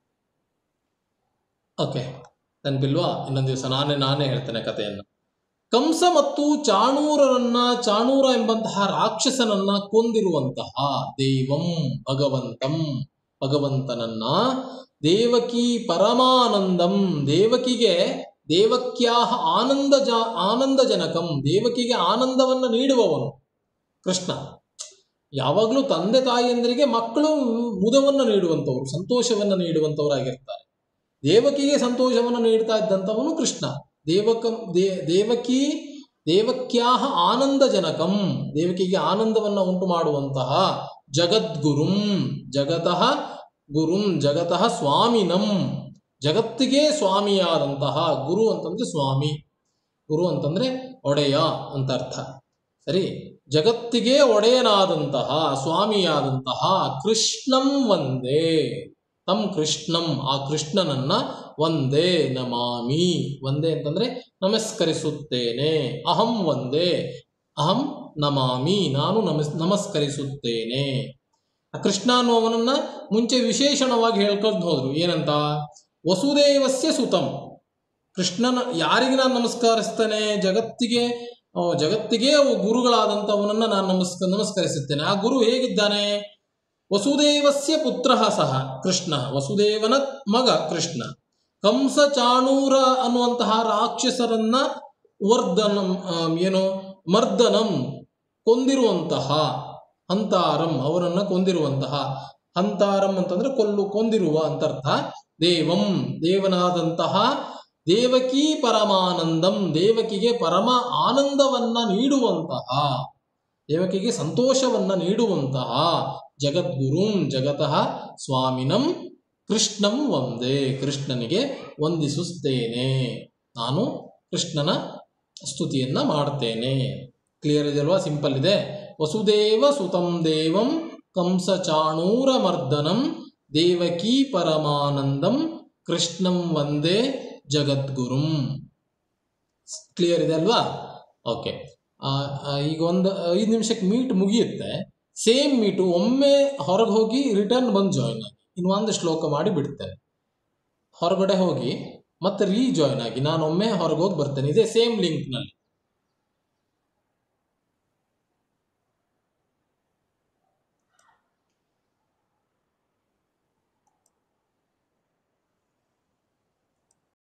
Speaker 1: ಓಕೆ ನೆನಪಿಲ್ವಾ ಇನ್ನೊಂದು ದಿವಸ ನಾನೇ ನಾನೇ ಹೇಳ್ತೇನೆ ಕಥೆಯನ್ನು ಕಂಸ ಮತ್ತು ಚಾಣೂರರನ್ನ ಚಾಣೂರ ಎಂಬಂತಹ ರಾಕ್ಷಸನನ್ನ ಕೊಂದಿರುವಂತಹ ದೇವಂ ಭಗವಂತಂ ಭಗವಂತನನ್ನ ದೇವಕಿ ಪರಮಾನಂದಂ ದೇವಕಿಗೆ ದೇವಕ್ಯಾಹ ಆನಂದ ಜ ಆನಂದಜನಕಂ ದೇವಕಿಗೆ ಆನಂದವನ್ನು ನೀಡುವವನು ಕೃಷ್ಣ ಯಾವಾಗಲೂ ತಂದೆ ತಾಯಿಯಂದರಿಗೆ ಮಕ್ಕಳು ಮುದವನ್ನು ನೀಡುವಂಥವ್ರು ಸಂತೋಷವನ್ನು ನೀಡುವಂಥವರಾಗಿರ್ತಾರೆ ದೇವಕಿಗೆ ಸಂತೋಷವನ್ನು ನೀಡ್ತಾ ಇದ್ದಂಥವನು ಕೃಷ್ಣ ದೇವಕ ದೇ ದೇವಕಿ ದೇವಕ್ಯಾಹ ಆನಂದಜನಕಂ ದೇವಕಿಗೆ ಆನಂದವನ್ನು ಉಂಟು ಮಾಡುವಂತಹ ಜಗದ್ಗುರುಂ ಜಗತಃ ಗುರುಂ ಜಗತಃ ಸ್ವಾಮಿನಂ ಜಗತ್ತಿಗೆ ಸ್ವಾಮಿಯಾದಂತಹ ಗುರು ಅಂತಂದ್ರೆ ಸ್ವಾಮಿ ಗುರು ಅಂತಂದ್ರೆ ಒಡೆಯ ಅಂತ ಅರ್ಥ ಸರಿ ಜಗತ್ತಿಗೆ ಒಡೆಯನಾದಂತಹ ಸ್ವಾಮಿಯಾದಂತಹ ಕೃಷ್ಣಂ ಒಂದೇ ತಂ ಕೃಷ್ಣಂ ಆ ಕೃಷ್ಣನನ್ನ ಒಂದೇ ನಮಾಮಿ ಒಂದೇ ಅಂತಂದ್ರೆ ನಮಸ್ಕರಿಸುತ್ತೇನೆ ಅಹಂ ಒಂದೇ ಅಹಂ ನಮಾಮಿ ನಾನು ನಮಸ್ ನಮಸ್ಕರಿಸುತ್ತೇನೆ ಆ ಕೃಷ್ಣ ಅನ್ನುವನನ್ನ ಮುಂಚೆ ವಿಶೇಷಣವಾಗಿ ಹೇಳ್ಕೊಂಡು ಹೋದ್ರು ಏನಂತ ವಸುದೇವಸ್ಯ ಸುತಂ ಕೃಷ್ಣನ ಯಾರಿಗೆ ನಾನು ನಮಸ್ಕರಿಸ್ತೇನೆ ಜಗತ್ತಿಗೆ ಆ, ಜಗತ್ತಿಗೆ ಗುರುಗಳಾದಂಥವನನ್ನ ನಾನು ನಮಸ್ಕ ನಮಸ್ಕರಿಸುತ್ತೇನೆ ಆ ಗುರು ಹೇಗಿದ್ದಾನೆ ವಸುದೇವಸ್ಯ ಪುತ್ರ ಸಹ ಕೃಷ್ಣ ವಸುದೇವನ ಮಗ ಕೃಷ್ಣ ಕಂಸ ಚಾಣೂರ ಅನ್ನುವಂತಹ ರಾಕ್ಷಸರನ್ನ ವರ್ಧನಂ ಆ, ಏನು ಮರ್ದನಂ ಕೊಂದಿರುವಂತಹ ಹಂತಾರಂ ಅವರನ್ನ ಕೊಂದಿರುವಂತಹ ಹಂತಾರಂ ಅಂತಂದ್ರೆ ಕೊಲ್ಲು ಕೊಂದಿರುವ ಅಂತರ್ಥ ದೇವಂ ದೇವನಾದಂತಹ ದೇವಕಿ ಪರಮಾನಂದಂ ದೇವಕಿಗೆ ಪರಮ ಆನಂದವನ್ನ ನೀಡುವಂತಹ ದೇವಕಿಗೆ ಸಂತೋಷವನ್ನ ನೀಡುವಂತಹ ಜಗದ್ಗುರುಂ ಜಗತಃ ಸ್ವಾಮಿನಂ ಕೃಷ್ಣಂ ಒಂದೇ ಕೃಷ್ಣನಿಗೆ ವಂದಿಸುತ್ತೇನೆ ನಾನು ಕೃಷ್ಣನ ಸ್ತುತಿಯನ್ನ ಮಾಡ್ತೇನೆ ಕ್ಲಿಯರ್ ಇದೆಯಲ್ವಾ ಸಿಂಪಲ್ ಇದೆ ವಸುದೇವ ಸುತಂ ದೇವಂ ಕಂಸ ಚಾಣೂರ ಮರ್ದನಂ ದೇವಕಿ ಪರಮಾನಂದಂ ಕೃಷ್ಣಂ ಒಂದೇ ಜಗದ್ಗುರುಂ ಕ್ಲಿಯರ್ ಇದೆ ಅಲ್ವಾ ಓಕೆ ಈಗ ಒಂದು ಐದು ನಿಮಿಷಕ್ಕೆ ಮೀಟ್ ಮುಗಿಯುತ್ತೆ ಸೇಮ್ ಮೀಟು ಒಮ್ಮೆ ಹೊರಗೆ ಹೋಗಿ ರಿಟರ್ನ್ ಬಂದು ಜಾಯ್ನ್ ಆಗಿ ಇನ್ನು ಒಂದು ಶ್ಲೋಕ ಮಾಡಿ ಬಿಡ್ತೇನೆ ಹೊರಗಡೆ ಹೋಗಿ ಮತ್ತೆ ರೀಜಾಯ್ನ್ ಆಗಿ ನಾನು ಒಮ್ಮೆ ಹೊರಗೆ ಹೋಗಿ ಬರ್ತೇನೆ ಇದೇ ಸೇಮ್ ಲಿಂಕ್ನಲ್ಲಿ